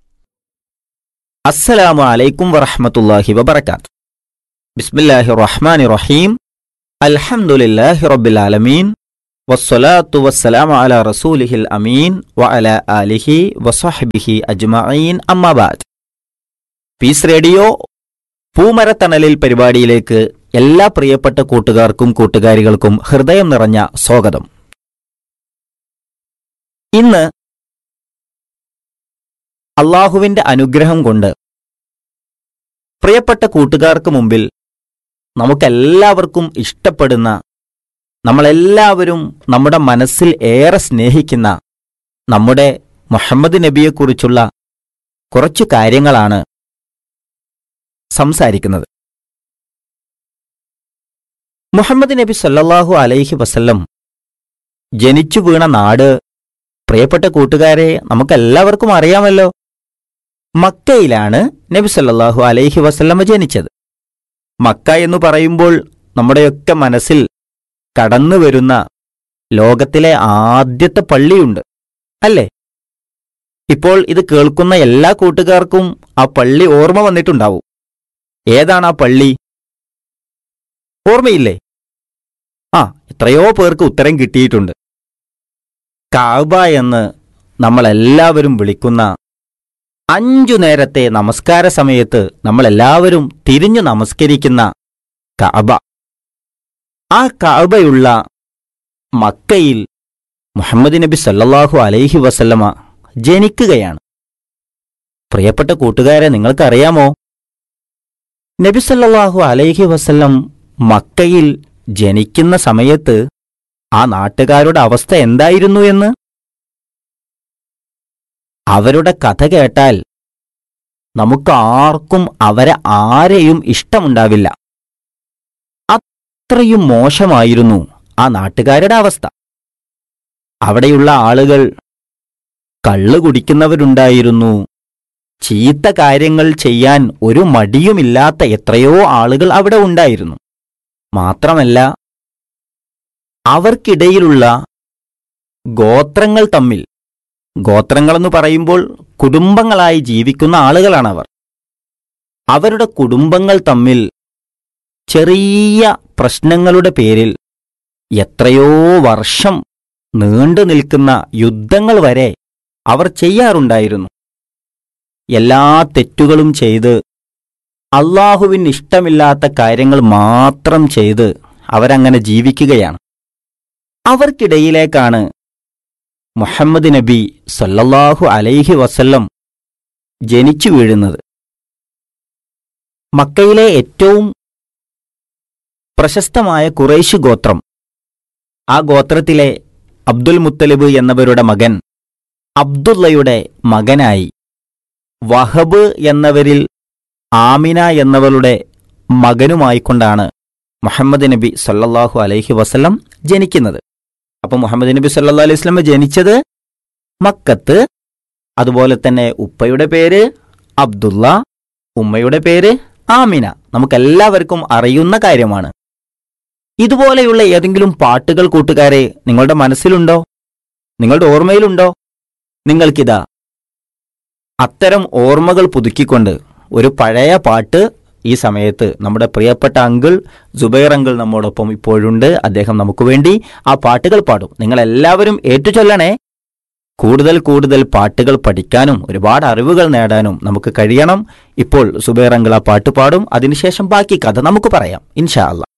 അസ്സലാമു അലൈക്കും വറഹ്മത്തുള്ളാഹി വബറകാത്ത് ബിസ്മില്ലാഹി റഹ്മാനി റഹീം അൽഹംദുലില്ലാഹി റബ്ബിൽ ആലമീൻ വസ്സലാത്തു വസ്സലാമു അലാ റസൂലിഹിൽ അമീൻ വഅലാ ആലിഹി വസഹ്ബിഹി അജ്മഈൻ അമ്മാ ബഅദ് പീസ് റേഡിയോ പൂമരത്തണലിൽ പരിപാടിയിലേക്ക് എല്ലാ പ്രിയപ്പെട്ട കൂട്ടുകാർക്കും കൂട്ടുകാരികൾക്കും ഹൃദയം നിറഞ്ഞ സ്വാഗതം ഇന്ന് അള്ളാഹുവിന്റെ അനുഗ്രഹം കൊണ്ട് പ്രിയപ്പെട്ട കൂട്ടുകാർക്ക് മുമ്പിൽ നമുക്കെല്ലാവർക്കും ഇഷ്ടപ്പെടുന്ന നമ്മളെല്ലാവരും നമ്മുടെ മനസ്സിൽ ഏറെ സ്നേഹിക്കുന്ന നമ്മുടെ മുഹമ്മദ് നബിയെക്കുറിച്ചുള്ള കുറച്ചു കാര്യങ്ങളാണ് സംസാരിക്കുന്നത് മുഹമ്മദ് നബി സല്ലല്ലാഹു അലൈഹി വസല്ലം ജനിച്ചു വീണ നാട് പ്രിയപ്പെട്ട കൂട്ടുകാരെ നമുക്കെല്ലാവർക്കും അറിയാമല്ലോ മക്കയിലാണ് നബി സല്ലല്ലാഹു അലൈഹി വസല്ലമ ജനിച്ചത് മക്ക എന്ന് പറയുമ്പോൾ നമ്മുടെയൊക്കെ മനസ്സിൽ കടന്നു വരുന്ന ലോകത്തിലെ ആദ്യത്തെ പള്ളിയുണ്ട് അല്ലേ ഇപ്പോൾ ഇത് കേൾക്കുന്ന എല്ലാ കൂട്ടുകാർക്കും ആ പള്ളി ഓർമ്മ വന്നിട്ടുണ്ടാവും ഏതാണ് ആ പള്ളി ഓർമ്മയില്ലേ ആ എത്രയോ പേർക്ക് ഉത്തരം കിട്ടിയിട്ടുണ്ട് കാബ എന്ന് നമ്മളെല്ലാവരും വിളിക്കുന്ന അഞ്ചു നേരത്തെ നമസ്കാര സമയത്ത് നമ്മളെല്ലാവരും തിരിഞ്ഞു നമസ്കരിക്കുന്ന കഅബ ആ കഅബയുള്ള മക്കയിൽ മുഹമ്മദ് നബി സല്ലല്ലാഹു അലൈഹി വസല്ലമ ജനിക്കുകയാണ് പ്രിയപ്പെട്ട കൂട്ടുകാരെ നിങ്ങൾക്കറിയാമോ നബി സല്ലല്ലാഹു അലൈഹി വസല്ലം മക്കയിൽ ജനിക്കുന്ന സമയത്ത് ആ നാട്ടുകാരുടെ അവസ്ഥ എന്തായിരുന്നു എന്ന് അവരുടെ കഥ കേട്ടാൽ നമുക്ക് ആർക്കും അവരെ ആരെയും ഇഷ്ടമുണ്ടാവില്ല അത്രയും മോശമായിരുന്നു ആ നാട്ടുകാരുടെ അവസ്ഥ അവിടെയുള്ള ആളുകൾ കള്ളു കുടിക്കുന്നവരുണ്ടായിരുന്നു ചീത്ത കാര്യങ്ങൾ ചെയ്യാൻ ഒരു മടിയുമില്ലാത്ത എത്രയോ ആളുകൾ അവിടെ ഉണ്ടായിരുന്നു മാത്രമല്ല അവർക്കിടയിലുള്ള ഗോത്രങ്ങൾ തമ്മിൽ ഗോത്രങ്ങളെന്ന് പറയുമ്പോൾ കുടുംബങ്ങളായി ജീവിക്കുന്ന ആളുകളാണവർ അവരുടെ കുടുംബങ്ങൾ തമ്മിൽ ചെറിയ പ്രശ്നങ്ങളുടെ പേരിൽ എത്രയോ വർഷം നീണ്ടു നിൽക്കുന്ന യുദ്ധങ്ങൾ വരെ അവർ ചെയ്യാറുണ്ടായിരുന്നു എല്ലാ തെറ്റുകളും ചെയ്ത് അള്ളാഹുവിന് ഇഷ്ടമില്ലാത്ത കാര്യങ്ങൾ മാത്രം ചെയ്ത് അവരങ്ങനെ ജീവിക്കുകയാണ് അവർക്കിടയിലേക്കാണ് മുഹമ്മദ് നബി സല്ലല്ലാഹു അലൈഹി വസല്ലം ജനിച്ചു വീഴുന്നത് മക്കയിലെ ഏറ്റവും പ്രശസ്തമായ കുറേശ് ഗോത്രം ആ ഗോത്രത്തിലെ അബ്ദുൽ മുത്തലിബ് എന്നവരുടെ മകൻ അബ്ദുള്ളയുടെ മകനായി വഹബ് എന്നവരിൽ ആമിന എന്നവളുടെ മകനുമായിക്കൊണ്ടാണ് മുഹമ്മദ് നബി സല്ലല്ലാഹു അലൈഹി വസല്ലം ജനിക്കുന്നത് അപ്പോൾ മുഹമ്മദ് നബി സല്ലല്ലാഹു അലൈഹി വസല്ലം ജനിച്ചത് മക്കത്ത് അതുപോലെ തന്നെ ഉപ്പയുടെ പേര് അബ്ദുള്ള ഉമ്മയുടെ പേര് ആമിന നമുക്കെല്ലാവർക്കും അറിയുന്ന കാര്യമാണ് ഇതുപോലെയുള്ള ഏതെങ്കിലും പാട്ടുകൾ കൂട്ടുകാരെ നിങ്ങളുടെ മനസ്സിലുണ്ടോ നിങ്ങളുടെ ഓർമ്മയിലുണ്ടോ നിങ്ങൾക്കിതാ അത്തരം ഓർമ്മകൾ പുതുക്കിക്കൊണ്ട് ഒരു പഴയ പാട്ട് ഈ സമയത്ത് നമ്മുടെ പ്രിയപ്പെട്ട അങ്കിൾ ജുബൈർ അങ്കിൾ നമ്മോടൊപ്പം ഇപ്പോഴുണ്ട് അദ്ദേഹം നമുക്ക് വേണ്ടി ആ പാട്ടുകൾ പാടും നിങ്ങൾ എല്ലാവരും ഏറ്റുചൊല്ലണേ കൂടുതൽ കൂടുതൽ പാട്ടുകൾ പഠിക്കാനും ഒരുപാട് അറിവുകൾ നേടാനും നമുക്ക് കഴിയണം ഇപ്പോൾ സുബൈർ അങ്കിൾ ആ പാട്ട് പാടും അതിനുശേഷം ബാക്കി കഥ നമുക്ക് പറയാം ഇൻഷാ അല്ലാ